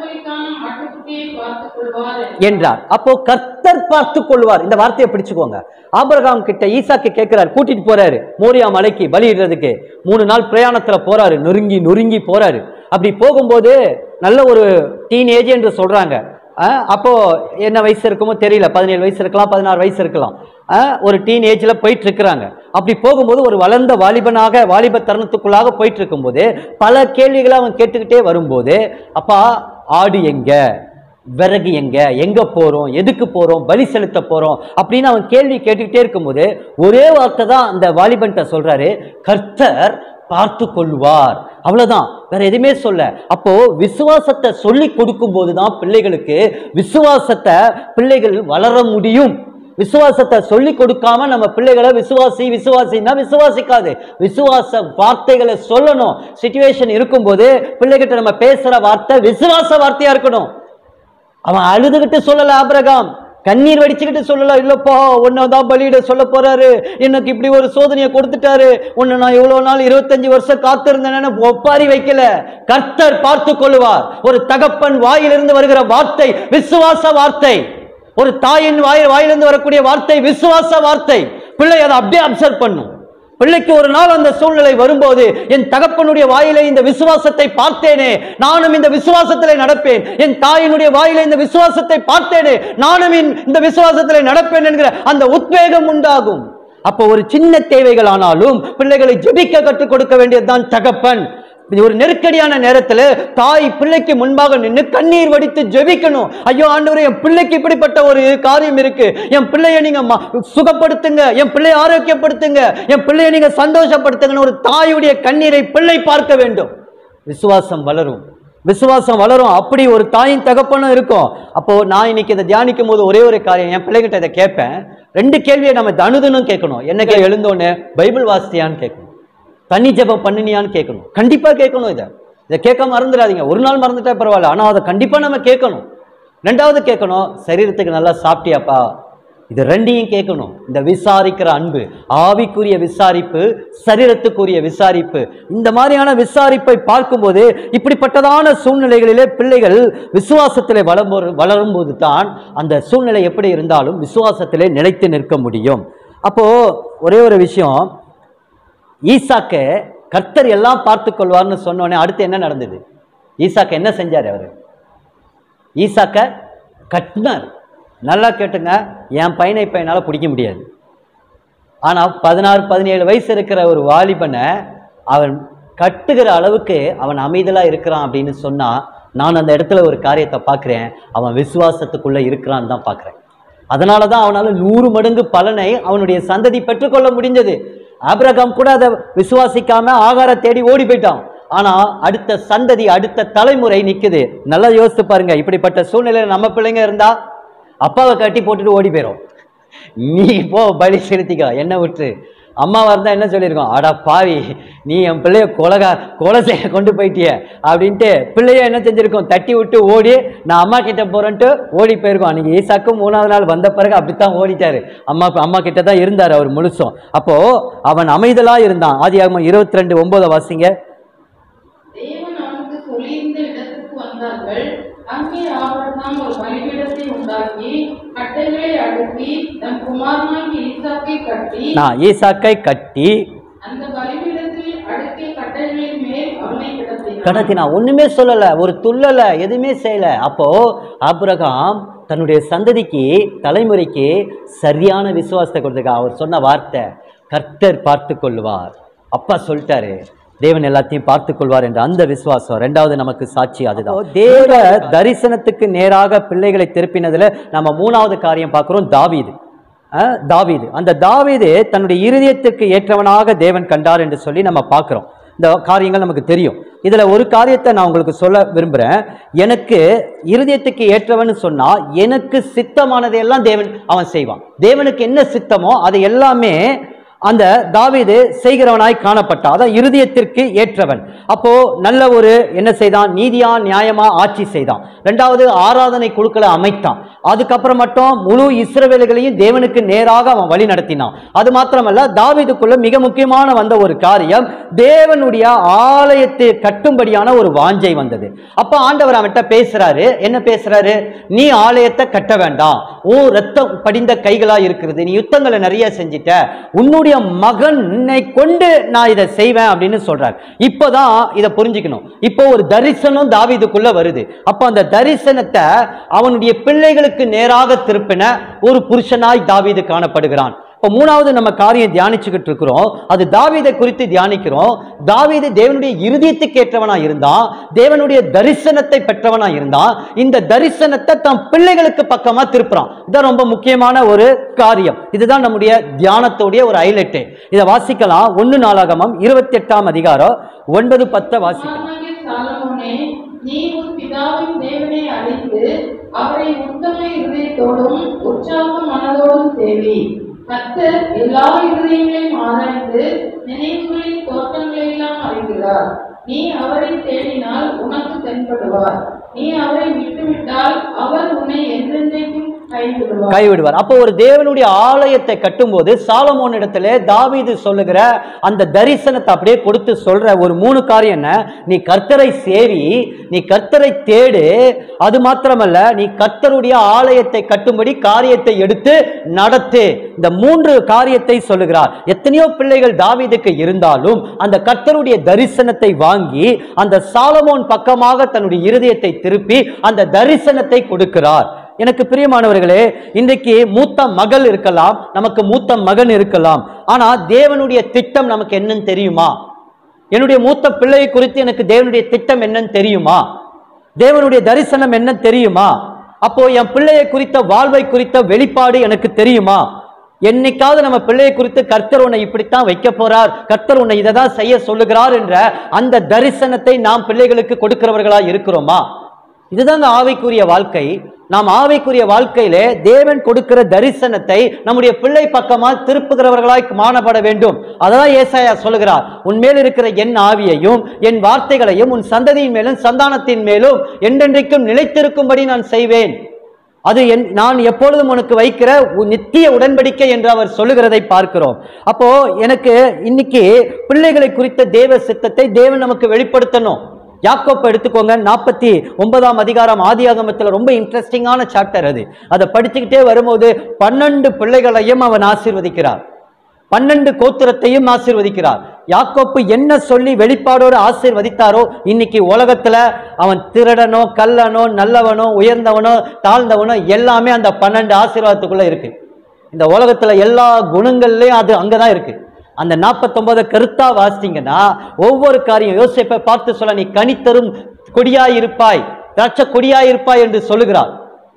தாம் ஆட்டுக்குட்டியை பார்த்துக் கொள்வார் என்றார் அப்போ கர்த்தர் பார்த்து கொள்வார் இந்த வார்த்தையை பிடிச்சுக்கோங்க ஆபிரகாம் கிட்ட ஈசாக்கு கேட்கிறார் கூட்டிட்டு போறாரு மோரியா மலைக்கு பலியிடுறதுக்கு மூணு நாள் பிரயாணத்துல போறாரு நொறுங்கி நொறுங்கி போறாரு அப்படி போகும்போது நல்ல ஒரு டீன் ஏஜ் என்று சொல்றாங்க அஹ், அப்போ என்ன வயசு இருக்குமோ தெரியல பதினேழு வயசு இருக்கலாம் பதினாறு வயசு இருக்கலாம் அஹ், ஒரு டீன் ஏஜ்ல போயிட்டு இருக்கிறாங்க அப்படி போகும்போது ஒரு வளர்ந்த வாலிபனாக வாலிப தருணத்துக்குள்ளாக போயிட்டு இருக்கும்போது பல கேள்விகளை அவன் கேட்டுக்கிட்டே வரும்போது அப்பா ஆடு எங்க விறகு எங்க எங்க போறோம் எதுக்கு போறோம் பலி செலுத்த போறோம் அப்படின்னு அவன் கேள்வி கேட்டுக்கிட்டே இருக்கும்போது ஒரே வார்த்தை தான் அந்த வாலிபன்ட்ட சொல்றாரு கர்த்தர் பார்த்து கொள்வார் அவ்வளவுதான் வேற எதுவுமே சொல்ல அப்போ விசுவாசத்தை சொல்லி கொடுக்கும் போதுதான் பிள்ளைகளுக்கு விசுவாசத்தை பிள்ளைகள் வளர முடியும் விசுவாசத்தை சொல்லி கொடுக்காம நம்ம பிள்ளைகளை விசுவாசி விசுவாசின்னா விசுவாசிக்காது விசுவாச வார்த்தைகளை சொல்லணும் சுச்சுவேஷன் இருக்கும்போது பிள்ளைகிட்ட நம்ம பேசுற வார்த்தை விசுவாச வார்த்தையா இருக்கணும் அவன் அழுதுகிட்டு சொல்லல ஆபிரகாம் கண்ணீர் வடிச்சுக்கிட்டு சொல்லல இல்லப்பா உன்னை தான் பலியிட சொல்ல போறாரு எனக்கு இப்படி ஒரு சோதனையை கொடுத்துட்டாரு உன்னை நான் இவ்வளவு நாள் இருபத்தஞ்சு வருஷம் காத்திருந்தேன்னு ஒப்பாரி வைக்கல கர்த்தர் பார்த்து கொள்வார் ஒரு தகப்பன் வாயிலிருந்து வருகிற வார்த்தை விசுவாச வார்த்தை ஒரு தாயின் வாய் வாயிலிருந்து வரக்கூடிய வார்த்தை விசுவாச வார்த்தை பிள்ளை அதை அப்படியே அப்சர்வ் பண்ணும் பிள்ளைக்கு ஒரு நாள் அந்த சூழ்நிலை வரும்போது என் தகப்பனுடைய வாயிலே இந்த விசுவாசத்தை பார்த்தேனே நானும் இந்த விசுவாசத்திலே நடப்பேன் என் தாயினுடைய வாயிலே இந்த விசுவாசத்தை பார்த்தேனே நானும் இந்த- இந்த விசுவாசத்திலே நடப்பேன் என்கிற அந்த உத்வேகம் உண்டாகும் அப்போ ஒரு சின்ன தேவைகள் ஆனாலும் பிள்ளைகளை ஜெபிக்க கற்றுக் கொடுக்க வேண்டியதுதான் தகப்பன் இது ஒரு நெருக்கடியான நேரத்துல தாய் பிள்ளைக்கு முன்பாக நின்று கண்ணீர் வடித்து ஜெபிக்கணும் ஐயோ ஆண்டவரே என் பிள்ளைக்கு இப்படிப்பட்ட ஒரு காரியம் இருக்கு என் பிள்ளைய நீங்க ம- சுகப்படுத்துங்க என் பிள்ளையை ஆரோக்கியப்படுத்துங்க என் பிள்ளையை நீங்க சந்தோஷப்படுத்துங்கன்னு ஒரு தாயுடைய கண்ணீரை பிள்ளை பார்க்க வேண்டும் விசுவாசம் வளரும் விசுவாசம் வளரும் அப்படி ஒரு தாயின் தகப்பனும் இருக்கும் அப்போ நான் இன்னைக்கு இதை தியானிக்கும் போது ஒரே ஒரு காரியம் என் பிள்ளைகிட்ட இதை கேட்பேன் ரெண்டு கேள்வியை நம்ம தனுதனும் கேட்கணும் என்னைக்கு எழுந்தோன்னு பைபிள் வாசித்தியான்னு கேட்கணும் தண்ணி ஜெபம் பண்ணினியான்னு கேட்கணும் கண்டிப்பா கேட்கணும் இதை இதை கேட்க மறந்துடாதீங்க ஒரு நாள் மறந்துட்டா பரவாயில்ல ஆனா அதை கண்டிப்பா நம்ம கேட்கணும் ரெண்டாவது கேட்கணும் சரீரத்துக்கு நல்லா சாப்பிட்டியாப்பா இது ரெண்டையும் கேட்கணும் இந்த விசாரிக்கிற அன்பு ஆவிக்குரிய விசாரிப்பு சரீரத்துக்குரிய விசாரிப்பு இந்த மாதிரியான விசாரிப்பை பார்க்கும்போது இப்படிப்பட்டதான சூழ்நிலைகளிலே பிள்ளைகள் விசுவாசத்திலே வளரும் வளரும்போது தான் அந்த சூழ்நிலை எப்படி இருந்தாலும் விசுவாசத்திலே நிலைத்து நிற்க முடியும் அப்போ ஒரே ஒரு விஷயம் ஈசாக்க கர்த்தர் எல்லாம் பார்த்து கொள்வார்னு சொன்னோடனே அடுத்து என்ன நடந்தது ஈசாக்க என்ன செஞ்சார் அவர் ஈசாக்க கட்டினார் நல்லா கேட்டுங்க என் பையனை இப்போ என்னால் பிடிக்க முடியாது ஆனால் பதினாறு பதினேழு வயசு இருக்கிற ஒரு வாலிபனை அவன் கட்டுகிற அளவுக்கு அவன் அமைதலாக இருக்கிறான் அப்படின்னு சொன்னால் நான் அந்த இடத்துல ஒரு காரியத்தை பார்க்குறேன் அவன் விசுவாசத்துக்குள்ளே இருக்கிறான்னு தான் பார்க்குறேன் அதனால தான் அவனால் நூறு மடங்கு பலனை அவனுடைய சந்ததி பெற்றுக்கொள்ள முடிஞ்சது ஆபிரகாம் கூட அதை விசுவாசிக்காம ஆகார தேடி ஓடி போயிட்டான் ஆனா அடுத்த சந்ததி அடுத்த தலைமுறை நிக்குது நல்லா யோசித்து பாருங்க இப்படிப்பட்ட சூழ்நிலையில நம்ம பிள்ளைங்க இருந்தா அப்பாவை கட்டி போட்டுட்டு ஓடி போயிடும் நீ போ பலி செலுத்திக்கோ என்ன விட்டு அம்மாவா இருந்தா என்ன சொல்லியிருக்கோம் அடா பாவி நீ என் பிள்ளைய கொலகா கொலை செய்ய கொண்டு போயிட்டிய அப்படின்ட்டு பிள்ளைய என்ன செஞ்சிருக்கோம் தட்டி விட்டு ஓடி நான் அம்மா கிட்ட போறேன்ட்டு ஓடி போயிருக்கோம் அன்னைக்கு ஈசாக்கும் மூணாவது நாள் வந்த பிறகு அப்படித்தான் ஓடிட்டாரு அம்மா அம்மா கிட்ட தான் இருந்தார் அவர் முழுசும் அப்போ அவன் அமைதலா இருந்தான் ஆதியாகமம் இருபத்தி ரெண்டு ஒன்பதை வாசிங்க தேவன் அவனுக்கு சொல்லியிருந்த இடத்துக்கு வந்தார்கள் அங்கே ஆபிரகாம் ஒரு பலிபீடத்தை உண்டாக்கி கட்டைகளை அடுக்கி தன் குமாரனாகி ஈசாக்கை கட்டி நான் ஈசாக்கை கட்டி அந்த பலிபீடத்தில் அடுக்கிய கட்டைகளின் மேல் அவனை கிடத்தினான் கடத்தி நான் ஒண்ணுமே சொல்லல ஒரு துள்ளல எதுவுமே செய்யல அப்போ ஆபிரகாம் தன்னுடைய சந்ததிக்கு தலைமுறைக்கு சரியான விசுவாசத்தை கொடுத்துருக்கா அவர் சொன்ன வார்த்தை கர்த்தர் பார்த்து கொள்வார் அப்பா சொல்லிட்டாரு தேவன் எல்லாத்தையும் பார்த்து கொள்வார் என்ற அந்த விசுவாசம் ரெண்டாவது நமக்கு சாட்சி அதுதான் தேவ தரிசனத்துக்கு நேராக பிள்ளைகளை திருப்பினதுல நம்ம மூணாவது காரியம் பார்க்கிறோம் தாவீது அஹ், தாவீது அந்த தாவீது தன்னுடைய இருதயத்திற்கு ஏற்றவனாக தேவன் கண்டார் என்று சொல்லி நம்ம பார்க்கிறோம் இந்த காரியங்கள் நமக்கு தெரியும் இதுல ஒரு காரியத்தை நான் உங்களுக்கு சொல்ல விரும்புறேன் எனக்கு இருதயத்துக்கு ஏற்றவன்னு சொன்னா எனக்கு சித்தமானதையெல்லாம் தேவன் அவன் செய்வான் தேவனுக்கு என்ன சித்தமோ அதை எல்லாமே அந்த தாவீது செய்கிறவனாய் காணப்பட்டான் அதான் இருதயத்திற்கு ஏற்றவன் அப்போ நல்ல ஒரு என்ன செய்தான் நீதியா நியாயமா ஆட்சி செய்தான் ரெண்டாவது ஆராதனை குழுக்களை அமைத்தான் அதுக்கப்புறம் மட்டும் முழு இஸ்ரவேல்களையும் தேவனுக்கு நேராக அவன் வழி நடத்தினான் அது மாத்திரமல்ல தாவீதுக்குள்ள மிக முக்கியமான வந்த ஒரு காரியம் தேவனுடைய ஆலயத்தை கட்டும்படியான ஒரு வாஞ்சை வந்தது அப்ப ஆண்டவர் அவன்கிட்ட பேசுறாரு என்ன பேசுறாரு நீ ஆலயத்தை கட்ட வேண்டாம் உன் ரத்தம் படிந்த கைகளா இருக்கிறது நீ யுத்தங்களை நிறைய செஞ்சிட்ட உன்னுடைய மகனை கொண்டு நான் இதை செய்வேன் அப்படின்னு சொல்றார் இப்போதான் இதை புரிஞ்சுக்கணும் இப்போ ஒரு தரிசனம் தாவீதுக்குள்ள வருது அப்ப அந்த தரிசனத்தை அவனுடைய பிள்ளைகளுக்கு நேராக திருப்பின ஒரு புருஷனாய் தாவீது காணப்படுகிறான் இப்போ மூணாவது நம்ம காரியம் தியானிச்சுக்கிட்டு இருக்கிறோம் அது தாவீதை குறித்து தியானிக்கிறோம் தாவீது தேவனுடைய இருதயத்துக்கு ஏற்றவனா இருந்தான் தேவனுடைய தரிசனத்தை பெற்றவனா இருந்தான் இந்த தரிசனத்தை தம் பிள்ளைகளுக்கு பக்கமா திருப்புறான் இதுதான் ரொம்ப முக்கியமான ஒரு காரியம் இதுதான் நம்முடைய தியானத்தோடைய ஒரு ஹைலைட்டு இதை வாசிக்கலாம் ஒன்னு நாளாகமம் இருபத்தி எட்டாம் அதிகாரம் ஒன்பது பத்தை வாசிக்கலாம் ஆனாகிய சாலமோனே நீ உன் பிதாவின் தேவனை அழைத்து அவரை உத்தம இருதயத்தோடும் உற்சாக மனதோடும் சேவி கர்த்தர் எல்லா இருதயங்களையும் ஆராய்ந்து நினைவுகளின் தோற்றங்களை எல்லாம் அறிகிறார் நீ அவரை தேடினால் உனக்கு தென்படுவார் நீ அவரை விட்டுவிட்டால் அவர் உன்னை என்றென்றைக்கும் கைவிடுவார் கைவிடுவார் அப்போ ஒரு தேவனுடைய ஆலயத்தை கட்டும்போது சாலமோன் இடத்துல தாவீது சொல்லுகிற அந்த தரிசனத்தை அப்படியே கொடுத்து சொல்ற ஒரு மூணு காரியம் என்ன நீ கர்த்தரை சேவி நீ கர்த்தரை தேடு அது மாத்திரமல்ல நீ கர்த்தருடைய ஆலயத்தை கட்டும்படி காரியத்தை எடுத்து நடத்து இந்த மூன்று காரியத்தை சொல்லுகிறார் எத்தனையோ பிள்ளைகள் தாவீதுக்கு இருந்தாலும் அந்த கர்த்தருடைய தரிசனத்தை வாங்கி அந்த சாலமோன் பக்கமாக தன்னுடைய இருதயத்தை திருப்பி அந்த தரிசனத்தை கொடுக்கிறார் எனக்கு பிரியமானவர்களே இன்றைக்கு மூத்த மகள் இருக்கலாம் நமக்கு மூத்த மகன் இருக்கலாம் ஆனா தேவனுடைய திட்டம் நமக்கு என்னன்னு தெரியுமா என்னுடைய மூத்த பிள்ளை குறித்து எனக்கு தேவனுடைய திட்டம் என்னன்னு தெரியுமா தேவனுடைய தரிசனம் என்ன தெரியுமா அப்போ என் பிள்ளையை குறித்த வாழ்வை குறித்த வெளிப்பாடு எனக்கு தெரியுமா என்னைக்காவது நம்ம பிள்ளையை குறித்து கர்த்தர் உன்னை இப்படித்தான் வைக்க போறார் கர்த்தர் உன்னை இதை தான் செய்ய சொல்லுகிறார் என்ற அந்த தரிசனத்தை நாம் பிள்ளைகளுக்கு கொடுக்கிறவர்களா இருக்கிறோமா இதுதாங்க ஆவிக்குரிய வாழ்க்கை நாம் ஆவிக்குரிய வாழ்க்கையிலே தேவன் கொடுக்கிற தரிசனத்தை நம்முடைய பிள்ளை பக்கமா திருப்புகிறவர்களாய் மாணப்பட வேண்டும் அதான் ஏசாயா சொல்லுகிறார் உன் மேல் இருக்கிற என் ஆவியையும் என் வார்த்தைகளையும் உன் சந்ததியின் மேலும் சந்தானத்தின் மேலும் என்றென்றைக்கும் நிலைத்திருக்கும்படி நான் செய்வேன் அது என் நான் எப்பொழுதும் உனக்கு வைக்கிற உ- நித்திய உடன்படிக்கை என்று அவர் சொல்லுகிறதை பார்க்கிறோம் அப்போ எனக்கு இன்னைக்கு பிள்ளைகளை குறித்த தேவ சித்தத்தை தேவன் நமக்கு வெளிப்படுத்தணும் யாக்கோப்பை எடுத்துக்கோங்க நாற்பத்தி ஒன்பதாம் அதிகாரம் ஆதியாகமத்தில் ரொம்ப இன்ட்ரெஸ்டிங்கான சாப்டர் அது அதை படிச்சுக்கிட்டே வரும்போது பன்னெண்டு பிள்ளைகளையும் அவன் ஆசீர்வதிக்கிறார் பன்னெண்டு கோத்திரத்தையும் ஆசீர்வதிக்கிறார் யாக்கோப்பு என்ன சொல்லி வெளிப்பாடோடு ஆசீர்வதித்தாரோ இன்னைக்கு உலகத்துல அவன் திருடனோ கல்லனோ நல்லவனோ உயர்ந்தவனோ தாழ்ந்தவனோ எல்லாமே அந்த பன்னெண்டு ஆசீர்வாதத்துக்குள்ள இருக்கு இந்த உலகத்துல எல்லா குணங்கள்லயும் அது அங்கதான் இருக்கு அந்த நாற்பத்தொன்பதை கருத்தா வாசித்தீங்கன்னா ஒவ்வொரு காரியம் யோசிப்பை பார்த்து சொல்ல நீ கனித்தரும் கொடியாயிருப்பாய் திராட்சை கொடியாயிருப்பாய் என்று சொல்லுகிறார்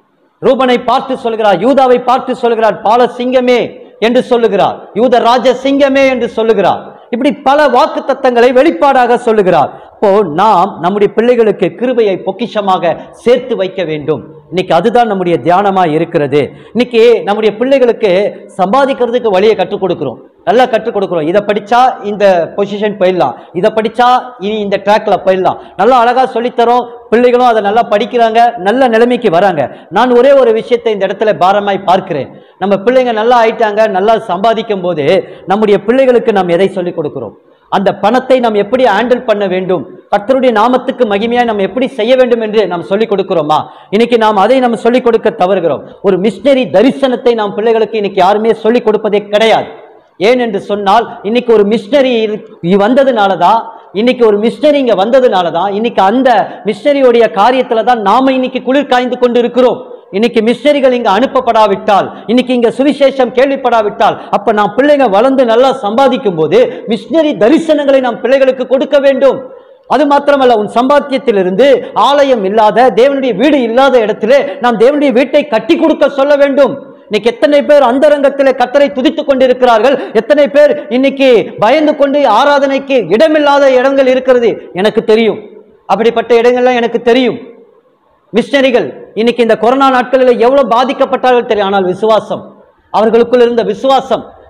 ரூபனை பார்த்து சொல்கிறார் யூதாவை பார்த்து சொல்கிறார் பால சிங்கமே என்று சொல்லுகிறார் யூத ராஜ சிங்கமே என்று சொல்லுகிறார் இப்படி பல வாக்கு தத்தங்களை வெளிப்பாடாக சொல்லுகிறார் இப்போ நாம் நம்முடைய பிள்ளைகளுக்கு கிருபையை பொக்கிஷமாக சேர்த்து வைக்க வேண்டும் இன்னைக்கு அதுதான் நம்முடைய தியானமா இருக்கிறது இன்னைக்கு நம்முடைய பிள்ளைகளுக்கு சம்பாதிக்கிறதுக்கு வழியை கற்றுக் கொடுக்கிறோம் நல்லா கற்றுக் கொடுக்குறோம் இதை படிச்சா இந்த பொசிஷன் போயிடலாம் இதை படிச்சா இனி இந்த ட்ராக்ல போயிடலாம் நல்லா அழகா சொல்லித்தரோம் பிள்ளைகளும் அதை நல்லா படிக்கிறாங்க நல்ல நிலைமைக்கு வராங்க நான் ஒரே ஒரு விஷயத்தை இந்த இடத்துல பாரமாய் பார்க்கிறேன் நம்ம பிள்ளைங்க நல்லா ஆயிட்டாங்க நல்லா சம்பாதிக்கும் போது நம்முடைய பிள்ளைகளுக்கு நாம் எதை சொல்லிக் கொடுக்கிறோம் அந்த பணத்தை நாம் எப்படி ஹேண்டில் பண்ண வேண்டும் கர்த்தருடைய நாமத்துக்கு மகிமையாய் நாம் எப்படி செய்ய வேண்டும் என்று நாம் சொல்லிக் கொடுக்கிறோமா இன்னைக்கு நாம் அதை நம்ம சொல்லிக் கொடுக்க தவறுகிறோம் ஒரு மிஷினரி தரிசனத்தை நாம் பிள்ளைகளுக்கு இன்னைக்கு யாருமே சொல்லிக் கொடுப்பதே கிடையாது ஏன் என்று சொன்னால் இன்னைக்கு ஒரு மிஷினரி வந்ததுனால தான் இன்னைக்கு ஒரு மிஷினரி இங்க வந்ததுனால தான் இன்னைக்கு அந்த மிஷினரியோடைய காரியத்துல தான் நாம இன்னைக்கு குளிர் காய்ந்து கொண்டு இருக்கிறோம் இன்னைக்கு மிஷினரிகள் இங்க அனுப்பப்படாவிட்டால் இன்னைக்கு இங்க சுவிசேஷம் கேள்விப்படாவிட்டால் அப்ப நாம் பிள்ளைங்க வளர்ந்து நல்லா சம்பாதிக்கும் போது மிஷினரி தரிசனங்களை நாம் பிள்ளைகளுக்கு கொடுக்க வேண்டும் அது மாத்திரமல்ல உன் சம்பாத்தியத்திலிருந்து ஆலயம் இல்லாத தேவனுடைய வீடு இல்லாத இடத்திலே நாம் தேவனுடைய வீட்டை கட்டி கொடுக்க சொல்ல வேண்டும் இன்னைக்கு எத்தனை பேர் அந்தரங்கத்திலே கத்தரை துதித்துக் கொண்டிருக்கிறார்கள் எத்தனை பேர் இன்னைக்கு பயந்து கொண்டு ஆராதனைக்கு இடமில்லாத இடங்கள் இருக்கிறது எனக்கு தெரியும் அப்படிப்பட்ட இடங்கள்லாம் எனக்கு தெரியும் மிஷனரிகள் இன்னைக்கு இந்த கொரோனா நாட்களில் எவ்வளவு பாதிக்கப்பட்டார்கள் தெரியும் ஆனால் விசுவாசம் அவர்களுக்குள் இருந்த விசுவாசம்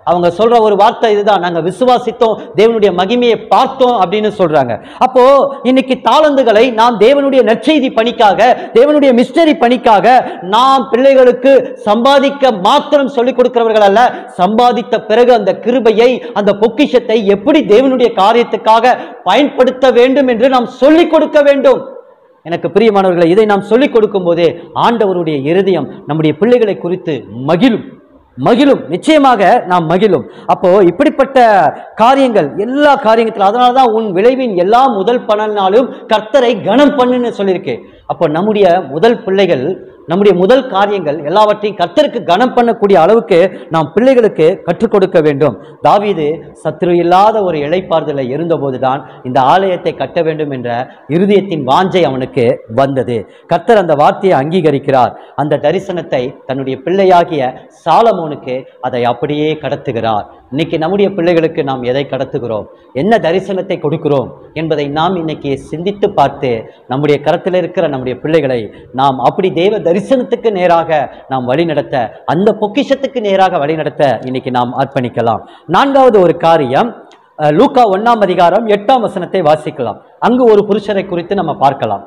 அவங்க சொல்ற ஒரு வார்த்தை இதுதான் நாங்க விசுவாசித்தோம் தேவனுடைய மகிமையை பார்த்தோம் அப்படின்னு சொல்றாங்க அப்போ இன்னைக்கு தாளந்துகளை நாம் தேவனுடைய நற்செய்தி பணிக்காக தேவனுடைய மிஷனரி பணிக்காக நாம் பிள்ளைகளுக்கு சம்பாதிக்க மாத்திரம் சொல்லிக் கொடுக்கிறவர்கள் அல்ல சம்பாதித்த பிறகு அந்த கிருபையை அந்த பொக்கிஷத்தை எப்படி தேவனுடைய காரியத்துக்காக பயன்படுத்த வேண்டும் என்று நாம் சொல்லிக் கொடுக்க வேண்டும் எனக்கு பிரியமானவர்களை இதை நாம் சொல்லிக் கொடுக்கும் போதே ஆண்டவருடைய இருதயம் நம்முடைய பிள்ளைகளை குறித்து மகிழும் மகிழும் நிச்சயமாக நாம் மகிழும் அப்போ இப்படிப்பட்ட காரியங்கள் எல்லா காரியத்திலும் அதனால தான் உன் விளைவின் எல்லா முதல் பலனாலும் கர்த்தரை கனம் பண்ணுன்னு சொல்லியிருக்கேன் அப்போ நம்முடைய முதல் பிள்ளைகள் நம்முடைய முதல் காரியங்கள் எல்லாவற்றையும் கர்த்தருக்கு கனம் பண்ணக்கூடிய அளவுக்கு நாம் பிள்ளைகளுக்கு கற்றுக் கொடுக்க வேண்டும் தாவீது சத்ரு இல்லாத ஒரு இளைப்பாறுதலை இருந்தபோதுதான் இந்த ஆலயத்தை கட்ட வேண்டும் என்ற இருதயத்தின் வாஞ்சை அவனுக்கு வந்தது கர்த்தர் அந்த வார்த்தையை அங்கீகரிக்கிறார் அந்த தரிசனத்தை தன்னுடைய பிள்ளையாகிய சாலமோனுக்கு அதை அப்படியே கடத்துகிறார் இன்னைக்கு நம்முடைய பிள்ளைகளுக்கு நாம் எதை கடத்துகிறோம் என்ன தரிசனத்தை கொடுக்கிறோம் என்பதை நாம் இன்னைக்கு சிந்தித்து பார்த்து நம்முடைய கரத்தில் இருக்கிற நம்முடைய பிள்ளைகளை நாம் அப்படி தேவ தரிசனத்துக்கு நேராக நாம் வழிநடத்த அந்த பொக்கிஷத்துக்கு நேராக வழிநடத்த இன்னைக்கு நாம் அர்ப்பணிக்கலாம் நான்காவது ஒரு காரியம் அஹ், லூக்கா ஒண்ணாம் அதிகாரம் எட்டாம் வசனத்தை வாசிக்கலாம் அங்கு ஒரு புருஷரை குறித்து நம்ம பார்க்கலாம்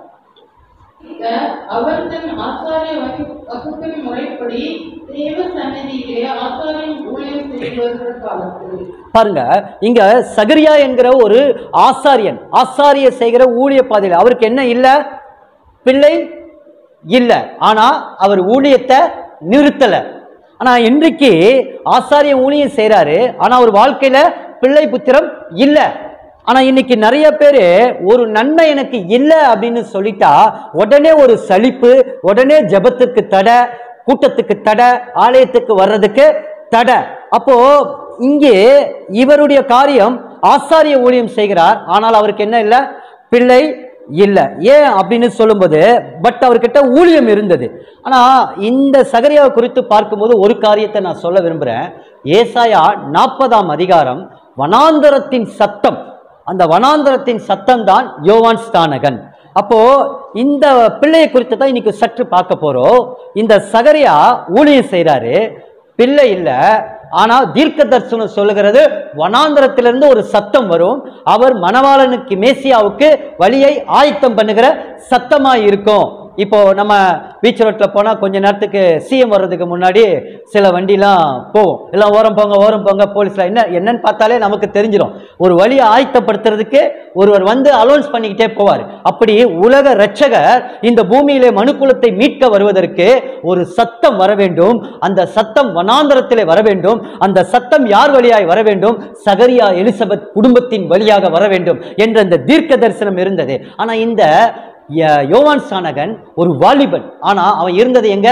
இத அவர் தன் ஆசாரிய வகு- வகுப்பின் முறைப்படி தேவ சந்நிதியிலே ஆசாரியின் ஊழியம் செய்து வருகிற காலத்தில் பாருங்க இங்க சகரியா என்கிற ஒரு ஆசாரியன் ஆசாரிய செய்கிற ஊழிய பாதையில் அவருக்கு என்ன இல்ல பிள்ளை இல்ல ஆனா அவர் ஊழியத்தை நிறுத்தல ஆனா இன்றைக்கு ஆசாரிய ஊழியம் செய்றாரு ஆனா அவர் வாழ்க்கையில பிள்ளை புத்திரம் இல்ல ஆனா இன்னைக்கு நிறைய பேரு ஒரு நன்மை எனக்கு இல்லை அப்படின்னு சொல்லிட்டா உடனே ஒரு சலிப்பு உடனே ஜெபத்துக்கு தடை கூட்டத்துக்கு தடை ஆலயத்துக்கு வர்றதுக்கு தடை அப்போ இங்கே இவருடைய காரியம் ஆசாரிய ஊழியம் செய்கிறார் ஆனால் அவருக்கு என்ன இல்லை பிள்ளை இல்லை ஏன் அப்படின்னு சொல்லும்போது பட் அவர்கிட்ட ஊழியம் இருந்தது ஆனா இந்த சகரியாவை குறித்து பார்க்கும்போது ஒரு காரியத்தை நான் சொல்ல விரும்புறேன் ஏசாயா நாற்பதாம் அதிகாரம் வனாந்தரத்தின் சத்தம் அந்த வனாந்தரத்தின் சத்தம் தான் யோவான் ஸ்தானகன் அப்போ இந்த பிள்ளையை குறித்து தான் இன்னைக்கு சற்று பார்க்க போறோம் இந்த சகரியா ஊழியம் செய்றாரு பிள்ளை இல்லை ஆனா தீர்க்க தரிசனம் சொல்லுகிறது வனாந்தரத்திலிருந்து ஒரு சத்தம் வரும் அவர் மணவாளனுக்கு மேசியாவுக்கு வழியை ஆயத்தம் பண்ணுகிற சத்தமா இருக்கும் இப்போ நம்ம பீச் ரோட்ல போனா கொஞ்ச நேரத்துக்கு சிஎம் வர்றதுக்கு முன்னாடி சில வண்டிலாம் போகும் எல்லாம் ஓரம் போங்க ஓரம் போங்க போலீஸ்ல என்ன என்னன்னு பார்த்தாலே நமக்கு தெரிஞ்சிடும் ஒரு வழியை ஆயத்தப்படுத்துறதுக்கு ஒருவர் வந்து அலோன்ஸ் பண்ணிக்கிட்டே போவார் அப்படி உலக ரட்சகர் இந்த பூமியிலே மனுக்குலத்தை மீட்க வருவதற்கு ஒரு சத்தம் வர வேண்டும் அந்த சத்தம் வனாந்தரத்திலே வர வேண்டும் அந்த சத்தம் யார் வழியாய் வர வேண்டும் சகரியா எலிசபெத் குடும்பத்தின் வழியாக வர வேண்டும் என்ற அந்த தீர்க்க தரிசனம் இருந்தது ஆனா இந்த ய- யோவான் சானகன் ஒரு வாலிபன் ஆனா அவன் இருந்தது எங்க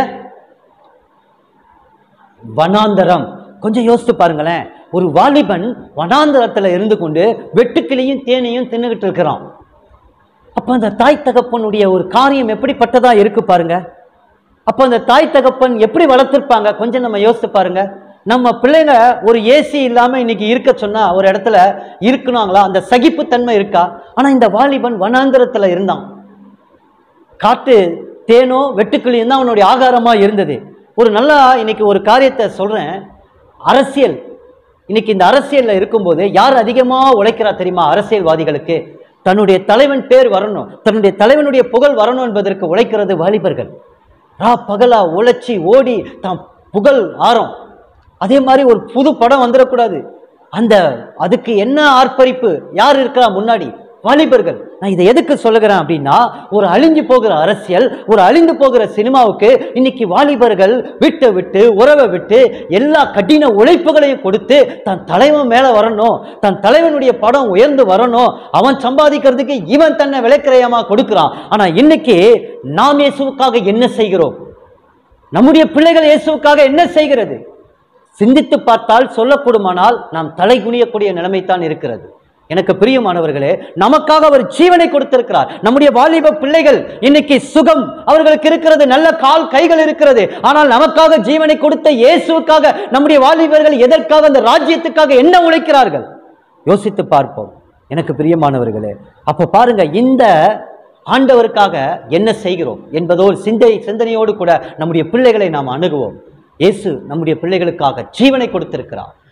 வனாந்தரம் கொஞ்சம் யோசித்து பாருங்களேன் ஒரு வாலிபன் வனாந்தரத்துல இருந்து கொண்டு வெட்டுக்கிளியும் தேனையும் தின்னுகிட்டு இருக்கிறான் அப்ப அந்த தாய் தகப்பனுடைய ஒரு காரியம் எப்படிப்பட்டதா இருக்கு பாருங்க அப்ப அந்த தாய் தகப்பன் எப்படி வளர்த்திருப்பாங்க கொஞ்சம் நம்ம யோசித்து பாருங்க நம்ம பிள்ளைங்க ஒரு ஏசி இல்லாம இன்னைக்கு இருக்க சொன்னா ஒரு இடத்துல இருக்கணுங்களா அந்த சகிப்புத்தன்மை இருக்கா ஆனா இந்த வாலிபன் வனாந்தரத்துல இருந்தான் காட்டு தேனோ வெட்டுக்கிளியும் தான் அவனுடைய ஆகாரமா இருந்தது ஒரு நல்லா இன்னைக்கு ஒரு காரியத்தை சொல்றேன் அரசியல் இன்னைக்கு இந்த அரசியல்ல இருக்கும்போது யார் அதிகமா உழைக்கிறா தெரியுமா அரசியல்வாதிகளுக்கு தன்னுடைய தலைவன் பேர் வரணும் தன்னுடைய தலைவனுடைய புகழ் வரணும் என்பதற்கு உழைக்கிறது வாலிபர்கள் ரா பகலா உழைச்சி ஓடி தான் புகழ் ஆரம் அதே மாதிரி ஒரு புது படம் வந்துடக்கூடாது அந்த அதுக்கு என்ன ஆர்ப்பரிப்பு யார் இருக்கிறா முன்னாடி வாலிபர்கள் நான் இதை எதுக்கு சொல்லுகிறேன் அப்படின்னா ஒரு அழிஞ்சு போகிற அரசியல் ஒரு அழிந்து போகிற சினிமாவுக்கு இன்னைக்கு வாலிபர்கள் விட்டு விட்டு உறவை விட்டு எல்லா கடின உழைப்புகளையும் கொடுத்து தன் தலைவன் மேல வரணும் தன் தலைவனுடைய படம் உயர்ந்து வரணும் அவன் சம்பாதிக்கிறதுக்கு இவன் தன்னை விலைக்கிரயமா கொடுக்கிறான் ஆனா இன்னைக்கு நாம் இயேசுவுக்காக என்ன செய்கிறோம் நம்முடைய பிள்ளைகள் இயேசுவுக்காக என்ன செய்கிறது சிந்தித்து பார்த்தால் சொல்லக்கூடுமானால் நாம் தலை குனியக்கூடிய நிலைமைத்தான் இருக்கிறது எனக்கு பிரியமானவர்களே நமக்காக அவர் ஜீவனை கொடுத்திருக்கிறார் நம்முடைய வாலிப பிள்ளைகள் இன்னைக்கு சுகம் அவர்களுக்கு இருக்கிறது நல்ல கால் கைகள் இருக்கிறது ஆனால் நமக்காக ஜீவனை கொடுத்த இயேசுவுக்காக நம்முடைய வாலிபர்கள் எதற்காக அந்த ராஜ்யத்துக்காக என்ன உழைக்கிறார்கள் யோசித்து பார்ப்போம் எனக்கு பிரியமானவர்களே அப்ப பாருங்க இந்த ஆண்டவருக்காக என்ன செய்கிறோம் என்பதோ ஒரு சிந்தை சிந்தனையோடு கூட நம்முடைய பிள்ளைகளை நாம் அணுகுவோம் இயேசு நம்முடைய பிள்ளைகளுக்காக ஜீவனை கொடுத்திருக்கிறார்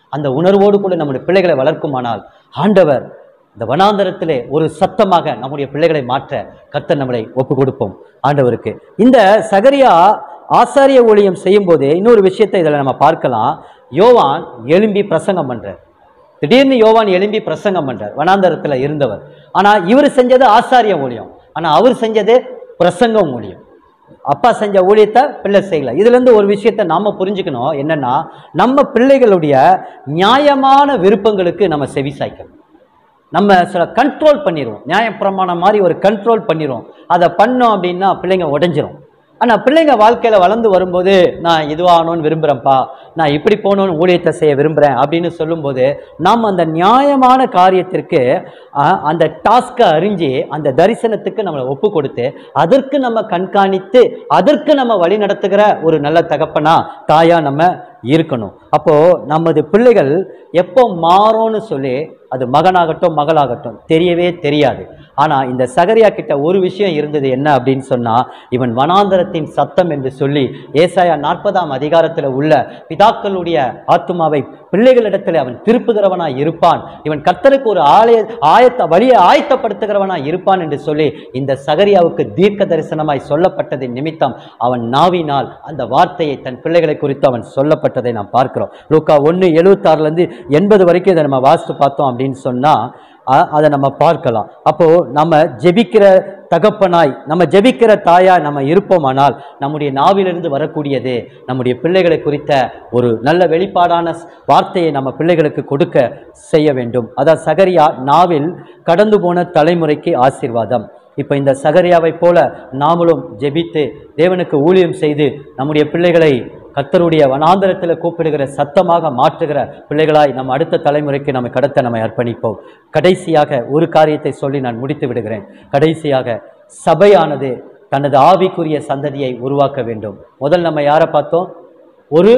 அந்த உணர்வோடு கூட நம்முடைய பிள்ளைகளை வளர்க்குமானால் ஆண்டவர் இந்த வனாந்தரத்திலே ஒரு சத்தமாக நம்முடைய பிள்ளைகளை மாற்ற கர்த்தர் நம்மளை ஒப்பு கொடுப்போம் ஆண்டவருக்கு இந்த சகரியா ஆசாரிய ஊழியம் செய்யும்போது இன்னொரு விஷயத்தை இதில் நம்ம பார்க்கலாம் யோவான் எழும்பி பிரசங்கம் பண்றார் திடீர்னு யோவான் எழும்பி பிரசங்கம் பண்றார் வனாந்தரத்தில் இருந்தவர் ஆனா இவர் செஞ்சது ஆசாரிய ஊழியம் ஆனா அவர் செஞ்சது பிரசங்கம் ஊழியம் அப்பா செஞ்ச ஊழியத்தை பிள்ளை செய்யல இதுல இருந்து ஒரு விஷயத்தை நாம புரிஞ்சுக்கணும் என்னன்னா நம்ம பிள்ளைகளுடைய நியாயமான விருப்பங்களுக்கு நம்ம செவி சாய்க்கணும் நம்ம சில கண்ட்ரோல் பண்ணிடுவோம் நியாயப்பிரமாணம் மாதிரி ஒரு கண்ட்ரோல் பண்ணிடுவோம் அதை பண்ணோம் அப்படின்னா பிள்ளைங்க உடைஞ்சிரும் ஆனால் பிள்ளைங்க வாழ்க்கையில் வளர்ந்து வரும்போது நான் இதுவாகணும்னு விரும்புகிறேன்ப்பா நான் இப்படி போகணும்னு ஊழியத்தை செய்ய விரும்புகிறேன் அப்படின்னு சொல்லும்போது நாம் அந்த நியாயமான காரியத்திற்கு ஆஹ், அந்த டாஸ்க்கை அறிஞ்சு அந்த தரிசனத்துக்கு நம்மளை ஒப்பு கொடுத்து அதற்கு நம்ம கண்காணித்து அதற்கு நம்ம வழி நடத்துகிற ஒரு நல்ல தகப்பனா தாயா நம்ம இருக்கணும் அப்போ நமது பிள்ளைகள் எப்போ மாறும்னு சொல்லி அது மகனாகட்டும் மகளாகட்டும் தெரியவே தெரியாது ஆனா இந்த சகரியா கிட்ட ஒரு விஷயம் இருந்தது என்ன அப்படின்னு சொன்னா இவன் வனாந்தரத்தின் சத்தம் என்று சொல்லி ஏசாயா நாற்பதாம் அதிகாரத்துல உள்ள பிதாக்களுடைய ஆத்துமாவை பிள்ளைகளிடத்தில் அவன் திருப்புகிறவனாய் இருப்பான் இவன் கர்த்தருக்கு ஒரு ஆலய ஆயத்த வழியை ஆயத்தப்படுத்துகிறவனாய் இருப்பான் என்று சொல்லி இந்த சகரியாவுக்கு தீர்க்க தரிசனமாய் சொல்லப்பட்டதின் நிமித்தம் அவன் நாவினால் அந்த வார்த்தையை தன் பிள்ளைகளை குறித்து அவன் சொல்லப்பட்டதை நாம் பார்க்கிறோம் லூக்கா ஒன்று எழுபத்தாறுலேருந்து எண்பது வரைக்கும் இதை நம்ம வாசித்து பார்த்தோம் அப்படின்னு சொன்னா அ- அதை நம்ம பார்க்கலாம் அப்போ நம்ம ஜெபிக்கிற தகப்பனாய் நம்ம ஜெபிக்கிற தாயாய் நம்ம இருப்போமானால் நம்முடைய நாவிலிருந்து வரக்கூடியது நம்முடைய பிள்ளைகளை குறித்த ஒரு நல்ல வெளிப்பாடான ஸ்- வார்த்தையை நம்ம பிள்ளைகளுக்கு கொடுக்க செய்ய வேண்டும் அதான் சகரியா நாவில் கடந்து போன தலைமுறைக்கு ஆசீர்வாதம் இப்போ இந்த சகரியாவை போல நாமளும் ஜெபித்து தேவனுக்கு ஊழியம் செய்து நம்முடைய பிள்ளைகளை கர்த்தருடைய வனாந்தரத்தில் கூப்பிடுகிற சத்தமாக மாற்றுகிற பிள்ளைகளாய் நம்ம அடுத்த தலைமுறைக்கு நம்ம கடத்த நம்மை அர்ப்பணிப்போம் கடைசியாக ஒரு காரியத்தை சொல்லி நான் முடித்து விடுகிறேன் கடைசியாக சபையானது தனது ஆவிக்குரிய சந்ததியை உருவாக்க வேண்டும் முதல் நம்ம யாரை பார்த்தோம் ஒரு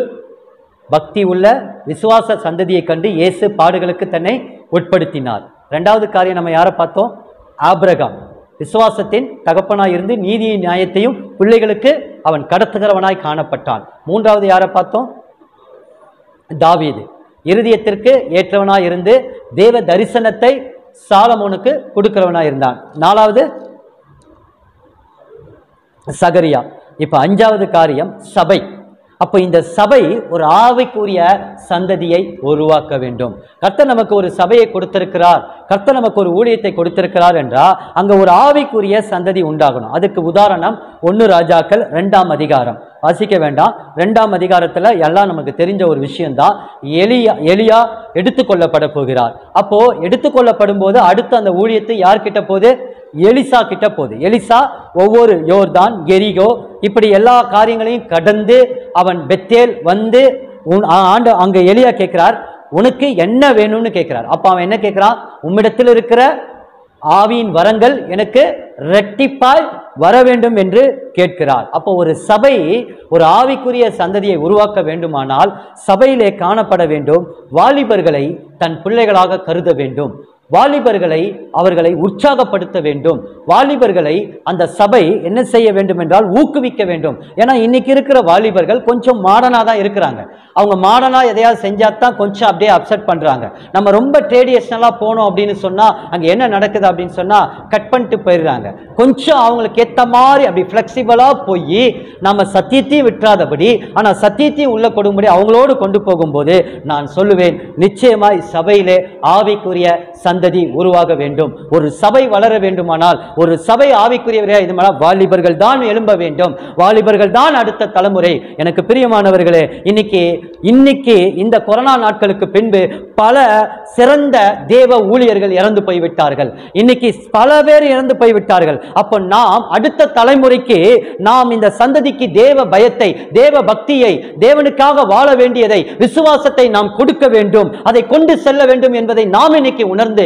பக்தி உள்ள விசுவாச சந்ததியை கண்டு இயேசு பாடுகளுக்கு தன்னை உட்படுத்தினார் ரெண்டாவது காரியம் நம்ம யாரை பார்த்தோம் ஆபிரகாம் விசுவாசத்தின் தகப்பனாய் இருந்து நீதியின் நியாயத்தையும் பிள்ளைகளுக்கு அவன் கடத்துகிறவனாய் காணப்பட்டான் மூன்றாவது யாரை பார்த்தோம் தாவீது இருதயத்திற்கு ஏற்றவனாய் இருந்து தேவ தரிசனத்தை சாலமோனுக்கு கொடுக்கிறவனாய் இருந்தான் நாலாவது சகரியா இப்ப அஞ்சாவது காரியம் சபை அப்ப இந்த சபை ஒரு ஆவிக்குரிய சந்ததியை உருவாக்க வேண்டும் கர்த்தர் நமக்கு ஒரு சபையை கொடுத்திருக்கிறார் கர்த்தர் நமக்கு ஒரு ஊழியத்தை கொடுத்திருக்கிறார் என்றால் அங்க ஒரு ஆவிக்குரிய சந்ததி உண்டாகணும் அதுக்கு உதாரணம் ஒன்னு ராஜாக்கள் ரெண்டாம் அதிகாரம் வாசிக்க வேண்டாம் ரெண்டாம் அதிகாரத்துல எல்லாம் நமக்கு தெரிஞ்ச ஒரு விஷயம்தான் எலியா எலியா எடுத்துக்கொள்ளப்பட போகிறார் அப்போ எடுத்துக்கொள்ளப்படும் போது அடுத்து அந்த ஊழியத்தை யார்கிட்ட போகுது எலிசா கிட்ட போகுது எலிசா ஒவ்வொரு யோர்தான் எரிகோ இப்படி எல்லா காரியங்களையும் கடந்து அவன் பெத்தேல் வந்து உன் ஆ- ஆண்டு அங்க எலியா கேட்கிறார் உனக்கு என்ன வேணும்னு கேட்கிறார் அப்ப அவன் என்ன கேட்கிறான் உம்மிடத்தில் இருக்கிற ஆவியின் வரங்கள் எனக்கு ரெட்டிப்பாய் வர வேண்டும் என்று கேட்கிறார் அப்போ ஒரு சபை ஒரு ஆவிக்குரிய சந்ததியை உருவாக்க வேண்டுமானால் சபையிலே காணப்பட வேண்டும் வாலிபர்களை தன் பிள்ளைகளாக கருத வேண்டும் வாலிபர்களை அவர்களை உற்சாகப்படுத்த வேண்டும் வாலிபர்களை அந்த சபை என்ன செய்ய வேண்டும் என்றால் ஊக்குவிக்க வேண்டும் ஏன்னா இன்னைக்கு இருக்கிற வாலிபர்கள் கொஞ்சம் மாடர்னாக தான் இருக்கிறாங்க அவங்க மாடர்னாக எதையாவது செஞ்சா தான் கொஞ்சம் அப்படியே அப்செட் பண்றாங்க நம்ம ரொம்ப ட்ரெடிஷ்னலாக போனோம் அப்படின்னு சொன்னா அங்க என்ன நடக்குது அப்படின்னு சொன்னா கட் பண்ணிட்டு போயிடுறாங்க கொஞ்சம் அவங்களுக்கு ஏத்த மாதிரி அப்படி ஃப்ளெக்சிபிளாக போய் நம்ம சத்தியத்தையும் விட்டுறாதபடி ஆனா சத்தியத்தையும் உள்ள கொடும்படி அவங்களோடு கொண்டு போகும்போது நான் சொல்லுவேன் நிச்சயமாய் சபையிலே ஆவிக்குரிய சந்ததி உருவாக வேண்டும் ஒரு சபை வளர வேண்டுமானால் ஒரு சபை ஆவிக்குரியவரே இது மேல வாலிபர்கள் தான் எழும்ப வேண்டும் வாலிபர்கள் தான் அடுத்த தலைமுறை எனக்கு பிரியமானவர்களே இன்னைக்கு இன்னைக்கு இந்த கொரோனா நாட்களுக்கு பின்பு பல சிறந்த தேவ ஊழியர்கள் இறந்து போய்விட்டார்கள் இன்னைக்கு பல பேர் இறந்து போய்விட்டார்கள் அப்போ நாம் அடுத்த தலைமுறைக்கு நாம் இந்த சந்ததிக்கு தேவ பயத்தை தேவ பக்தியை தேவனுக்காக வாழ வேண்டியதை விசுவாசத்தை நாம் கொடுக்க வேண்டும் அதை கொண்டு செல்ல வேண்டும் என்பதை நாம் இன்னைக்கு உணர்ந்து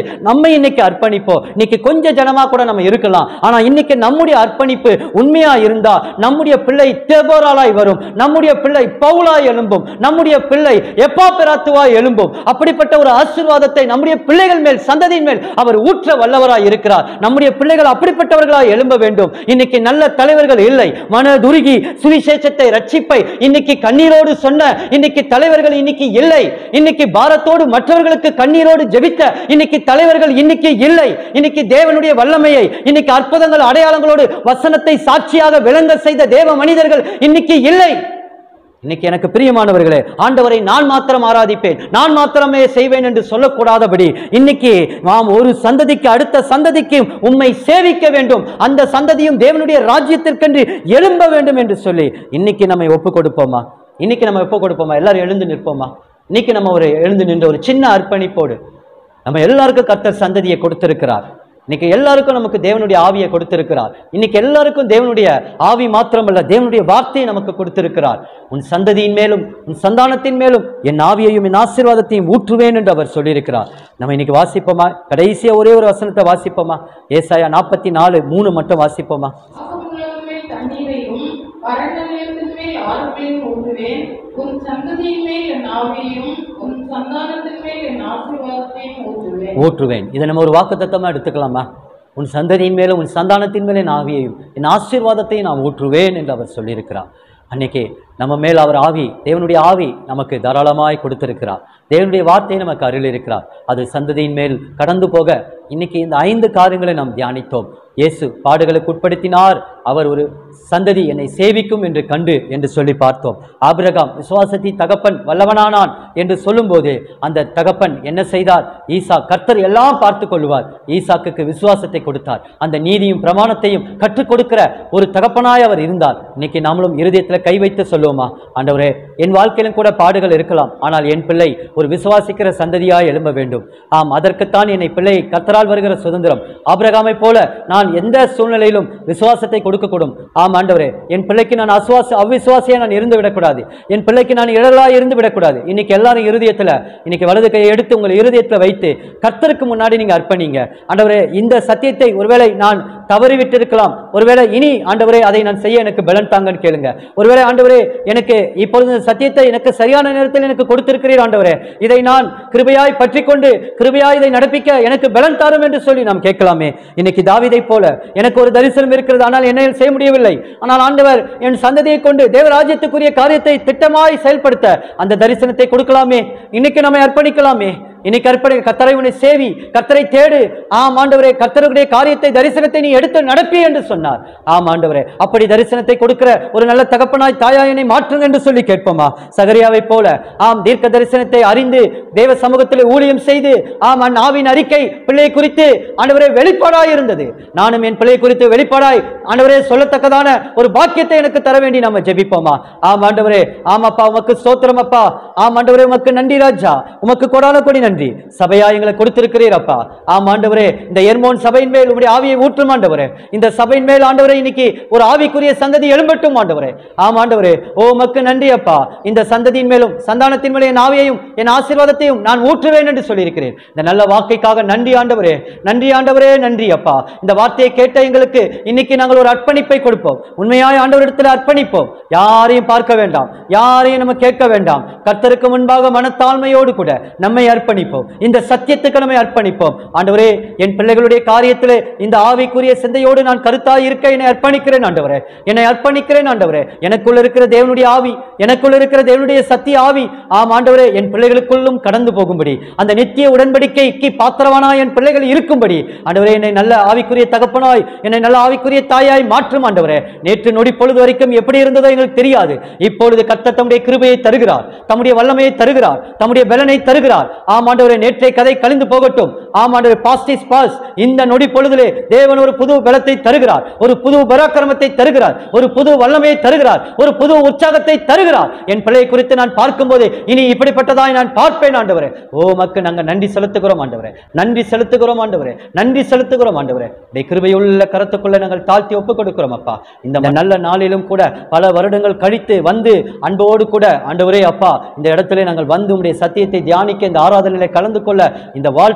நம்ம இன்னைக்கு அர்ப்பணிப்போம் இன்னைக்கு கொஞ்சம் ஜனமா கூட நம்ம இருக்கலாம் ஆனா இன்னைக்கு நம்முடைய அர்ப்பணிப்பு உண்மையா இருந்தா நம்முடைய பிள்ளை தேபோராலாய் வரும் நம்முடைய பிள்ளை பவுலாய் எழும்பும் நம்முடைய பிள்ளை எப்பா பெராத்துவாய் எழும்பும் அப்படிப்பட்ட ஒரு ஆசீர்வாதத்தை நம்முடைய பிள்ளைகள் மேல் சந்ததியின் மேல் அவர் ஊற்ற வல்லவராய் இருக்கிறார் நம்முடைய பிள்ளைகள் அப்படிப்பட்டவர்களாய் எழும்ப வேண்டும் இன்னைக்கு நல்ல தலைவர்கள் இல்லை மனதுருகி சுவிசேஷத்தை ரட்சிப்பை இன்னைக்கு கண்ணீரோடு சொன்ன இன்னைக்கு தலைவர்கள் இன்னைக்கு இல்லை இன்னைக்கு பாரத்தோடு மற்றவர்களுக்கு கண்ணீரோடு ஜெபித்த இன்னைக்கு தலைவர்கள் இன்னைக்கு இல்லை இன்னைக்கு தேவனுடைய வல்லமையை இன்னைக்கு அற்புதங்கள் அடையாளங்களோடு வசனத்தை சாட்சியாக விளங்க செய்த தேவ மனிதர்கள் இன்னைக்கு இல்லை இன்னைக்கு எனக்கு பிரியமானவர்களே ஆண்டவரை நான் மாத்திரம் ஆராதிப்பேன் நான் மாத்திரமே செய்வேன் என்று சொல்லக்கூடாதபடி இன்னைக்கு நாம் ஒரு சந்ததிக்கு அடுத்த சந்ததிக்கு உம்மை சேவிக்க வேண்டும் அந்த சந்ததியும் தேவனுடைய ராஜ்யத்திற்கென்று எழும்ப வேண்டும் என்று சொல்லி இன்னைக்கு நம்மை ஒப்பு கொடுப்போமா இன்னைக்கு நம்ம ஒப்பு கொடுப்போமா எல்லாரும் எழுந்து நிற்போமா இன்னைக்கு நம்ம ஒரு எழுந்து நின்ற ஒரு சின்ன அர்ப்பணிப்போடு நம்ம எல்லாருக்கும் கர்த்தர் சந்ததியை கொடுத்திருக்கிறார் இன்னைக்கு எல்லாருக்கும் நமக்கு தேவனுடைய ஆவியை கொடுத்திருக்கிறார் இன்னைக்கு எல்லாருக்கும் தேவனுடைய ஆவி மாத்திரமல்ல தேவனுடைய வார்த்தையை நமக்கு கொடுத்திருக்கிறார் உன் சந்ததியின் மேலும் உன் சந்தானத்தின் மேலும் என் ஆவியையும் என் ஆசீர்வாதத்தையும் ஊற்றுவேன் என்று அவர் சொல்லியிருக்கிறார் நம்ம இன்னைக்கு வாசிப்போமா கடைசியா ஒரே ஒரு வசனத்தை வாசிப்போமா ஏசாயா நாற்பத்தி நாலு மூணு மட்டும் வாசிப்போமா அகமுள்ளவர் மேல் தண்ணீரையும் வறண்ட நிலத்தின் மேல் ஆறுகளையும் ஊற்றுவேன் உன் சந்ததியின் மேல் என் ஆவியையும் உன் சந்தானத்தின் மேல் என் ஆசீர்வாதத்தையும் ஊற்றுவேன் ஊற்றுவேன் இதை நம்ம ஒரு வாக்குத்தத்தமா எடுத்துக்கலாமா உன் சந்ததியின் மேலும் உன் சந்தானத்தின் மேலே என் ஆவியையும் என் ஆசீர்வாதத்தையும் நான் ஊற்றுவேன் என்று அவர் சொல்லியிருக்கிறார் அன்னைக்கு நம்ம மேல் அவர் ஆவி தேவனுடைய ஆவி நமக்கு தாராளமாய் கொடுத்திருக்கிறார் தேவனுடைய வார்த்தையை நமக்கு அருள் இருக்கிறார் அது சந்ததியின் மேல் கடந்து போக இன்னைக்கு இந்த ஐந்து காரியங்களை நாம் தியானித்தோம் இயேசு பாடுகளுக்கு உட்படுத்தினார் அவர் ஒரு சந்ததி என்னை சேவிக்கும் என்று கண்டு என்று சொல்லி பார்த்தோம் ஆபிரகாம் விசுவாசத்தி தகப்பன் வல்லவனானான் என்று சொல்லும்போது அந்த தகப்பன் என்ன செய்தார் ஈசா கர்த்தர் எல்லாம் பார்த்து கொள்வார் ஈசாக்குக்கு விசுவாசத்தை கொடுத்தார் அந்த நீதியும் பிரமாணத்தையும் கற்றுக் கொடுக்கிற ஒரு தகப்பனாய் அவர் இருந்தார் இன்னைக்கு நாமளும் இருதயத்தில் கை வைத்து சொல்லுவோமா ஆண்டவரே என் வாழ்க்கையிலும் கூட பாடுகள் இருக்கலாம் ஆனால் என் பிள்ளை ஒரு விசுவாசிக்கிற சந்ததியாய் எழும்ப வேண்டும் ஆம் அதற்குத்தான் என்னை பிள்ளை கர்த்தரால் வருகிற சுதந்திரம் ஆபிரகாமை போல நான் எந்த சூழ்நிலையிலும் விசுவாசத்தை கொடுக்கக்கூடும் ஆம் ஆண்டவரே என் பிள்ளைக்கு நான் அசுவாச அவ்விசுவாசியா நான் இருந்து விடக்கூடாது என் பிள்ளைக்கு நான் இடலா இருந்து விடக்கூடாது இன்னைக்கு எல்லாரும் இருதயத்துல இன்னைக்கு வலது கையை எடுத்து உங்கள் இருதயத்துல வைத்து கர்த்தருக்கு முன்னாடி நீங்க அர்ப்பணிங்க ஆண்டவரே இந்த சத்தியத்தை ஒருவேளை நான் தவறி விட்டிருக்கலாம் ஒருவேளை இனி ஆண்டவரே அதை நான் செய்ய எனக்கு பலன் தாங்கன்னு கேளுங்க ஒருவேளை ஆண்டவரே எனக்கு இப்பொழுது இந்த சத்தியத்தை எனக்கு சரியான நேரத்தில் எனக்கு கொடுத்திருக்கிறீர் ஆண்டவரே இதை நான் கிருபையாய் பற்றிக்கொண்டு கிருபையாய் இதை நடப்பிக்க எனக்கு பலன் தாரும் என்று சொல்லி நாம் கேட்கலாமே இன்னைக்கு தாவீதை போல எனக்கு ஒரு தரிசனம் இருக்கிறது ஆனால் என்னால் செய்ய முடியவில்லை ஆனால் ஆண்டவர் என் சந்ததியை கொண்டு தேவராஜ்யத்துக்குரிய காரியத்தை திட்டமாய் செயல்படுத்த அந்த தரிசனத்தை கொடுக்கலாமே இன்னைக்கு நம்மை அர்ப்பணிக்கலாமே இன்னைக்கு அர்ப்பணி கத்தரை உன்னை சேவி கத்தரை தேடு ஆம் ஆண்டவரே கத்தருடைய காரியத்தை தரிசனத்தை நீ எடுத்து நடப்பி என்று சொன்னார் ஆம் ஆண்டவரே அப்படி தரிசனத்தை கொடுக்கிற ஒரு நல்ல தகப்பனாய் தாயாயினை மாற்றுங்க என்று சொல்லி கேட்போமா சகரியாவை போல ஆம் தீர்க்க தரிசனத்தை அறிந்து தேவ சமூகத்தில் ஊழியம் செய்து ஆம் அந் ஆவின் அறிக்கை பிள்ளை குறித்து ஆண்டவரே வெளிப்பாடாய் இருந்தது நானும் என் பிள்ளை குறித்து வெளிப்பாடாய் ஆண்டவரே சொல்லத்தக்கதான ஒரு பாக்கியத்தை எனக்கு தர வேண்டி நாம ஜெபிப்போமா ஆம் ஆண்டவரே ஆம் அப்பா உமக்கு ஸ்தோத்திரம் அப்பா ஆம் ஆண்டவரே உமக்கு நன்றி ராஜா உமக்கு கொடான கொடி நன்றி சபையா எங்களை கொடுத்திருக்கிறீர் அப்பா ஆம் ஆண்டவரே இந்த எர்மோன் சபையின் மேல் உம்முடைய ஆவியை ஊற்றும் ஆண்டவரே இந்த சபையின் மேல் ஆண்டவரே இன்னைக்கு ஒரு ஆவிக்குரிய சந்ததி எழும்பட்டும் ஆண்டவரே ஆம் ஆண்டவரே ஓ உமக்கு நன்றி அப்பா இந்த சந்ததியின் மேலும் சந்தானத்தின் மேலும் என் ஆவியையும் என் ஆசீர்வாதத்தையும் நான் ஊற்றுவேன் என்று சொல்லியிருக்கிறேன் இந்த நல்ல வாக்கைக்காக நன்றி ஆண்டவரே நன்றி ஆண்டவரே நன்றி அப்பா இந்த வார்த்தையை கேட்ட எங்களுக்கு இன்னைக்கு நாங்கள் ஒரு அர்ப்பணிப்பை கொடுப்போம் உண்மையாய் ஆண்டவரிடத்தில் அர்ப்பணிப்போம் யாரையும் பார்க்க வேண்டாம் யாரையும் நம்ம கேட்க வேண்டாம் கர்த்தருக்கு முன்பாக மனத்தாழ்மையோடு கூட நம்மை அர்ப்பணிப்போம் இந்த சத்தியத்துக்கு நம்மை அர்ப்பணிப்போம் ஆண்டவரே என் பிள்ளைகளுடைய காரியத்திலே இந்த ஆவிக்குரிய சிந்தையோடு நான் கருத்தாய் இருக்க என்னை அர்ப்பணிக்கிறேன் ஆண்டவரே என்னை அர்ப்பணிக்கிறேன் ஆண்டவரே எனக்குள்ள இருக்கிற தேவனுடைய ஆவி எனக்குள்ள இருக்கிற தேவனுடைய சத்திய ஆவி ஆம் ஆண்டவரே என் பிள்ளைகளுக்குள்ளும் கடந்து போகும்படி அந்த நித்திய உடன்படிக்கைக்கு பாத்திரவானாய் என் பிள்ளைகள் இருக்கும்படி ஆண்டவரே என்னை நல்ல ஆவிக்குரிய தகப்பனாய் என்னை நல்ல ஆவிக்குரிய தாயாய் மாற்றும் ஆண்டவரே நேற்று நொடி பொழுது வரைக்கும் எப்படி இருந்ததோ எங்களுக்கு தெரியாது இப்பொழுது கர்த்தர் தம்முடைய கிருபையை தருகிறார் தம்முடைய வல்லமையை தருகிறார் தம்முடைய பலனை தருகிறார் ஆம் ஆண்டவரே நேற்றை கதை கழிந்து போகட்டும் ஆம் ஆண்டவரே பாஸ்ட் இஸ் பாஸ் இந்த நொடி பொழுதிலே தேவன் ஒரு புது பலத்தை தருகிறார் ஒரு புது பராக்கிரமத்தை தருகிறார் ஒரு புது வல்லமையை தருகிறார் ஒரு புது உற்சாகத்தை தருகிறார் என் பிள்ளை குறித்து நான் பார்க்கும்போது இனி இப்படிப்பட்டதாய் நான் பார்ப்பேன் ஆண்டவரே ஓ மக்கு நாங்கள் நன்றி செலுத்துகிறோம் ஆண்டவரே நன்றி செலுத்துகிறோம் ஆண்டவரே நன்றி செலுத்துகிறோம் ஆண்டவரே உடைய கிருபையுள்ள கரத்துக்குள்ள நாங்கள் தாழ்த்தி ஒப்புக் கொடுக்கிறோம் அப்பா இந்த நல்ல நாளிலும் கூட பல வருடங்கள் கழித்து வந்து அன்போடு கூட ஆண்டவரே அப்பா இந்த இடத்துல நாங்கள் வந்து உடைய சத்தியத்தை தியானிக்க இந்த ஆராதனையில கலந்து கொள்ள இந்த வாழ்த்து ஜெபி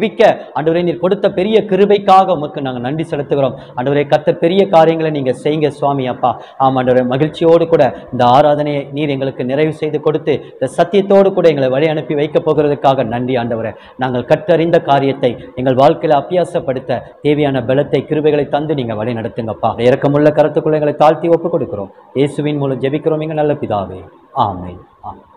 ஜெபிக்க ஆண்டவரே நீர் கொடுத்த பெரிய கிருபைக்காக உமக்கு நாங்கள் நன்றி செலுத்துகிறோம் ஆண்டவரே கர்த்தர் பெரிய காரியங்களை நீங்கள் செய்யுங்க சுவாமி அப்பா ஆமாம் ஆண்டவரே மகிழ்ச்சியோடு கூட இந்த ஆராதனையை நீர் எங்களுக்கு நிறைவு செய்து கொடுத்து இந்த சத்தியத்தோடு கூட எங்களை வழி அனுப்பி வைக்கப் போகிறதுக்காக நன்றி ஆண்டவரே நாங்கள் கற்றறிந்த காரியத்தை எங்கள் வாழ்க்கையில் அபியாசப்படுத்த தேவையான பலத்தை கிருபைகளை தந்து நீங்கள் வழி நடத்துங்கப்பா இறக்கமுள்ள கருத்துக்குள்ள எங்களை தாழ்த்தி ஒப்புக் கொடுக்கிறோம் இயேசுவின் மூலம் ஜெபிக்கிறோம் எங்கள் நல்ல பிதாவே ஆமென் ஆமென்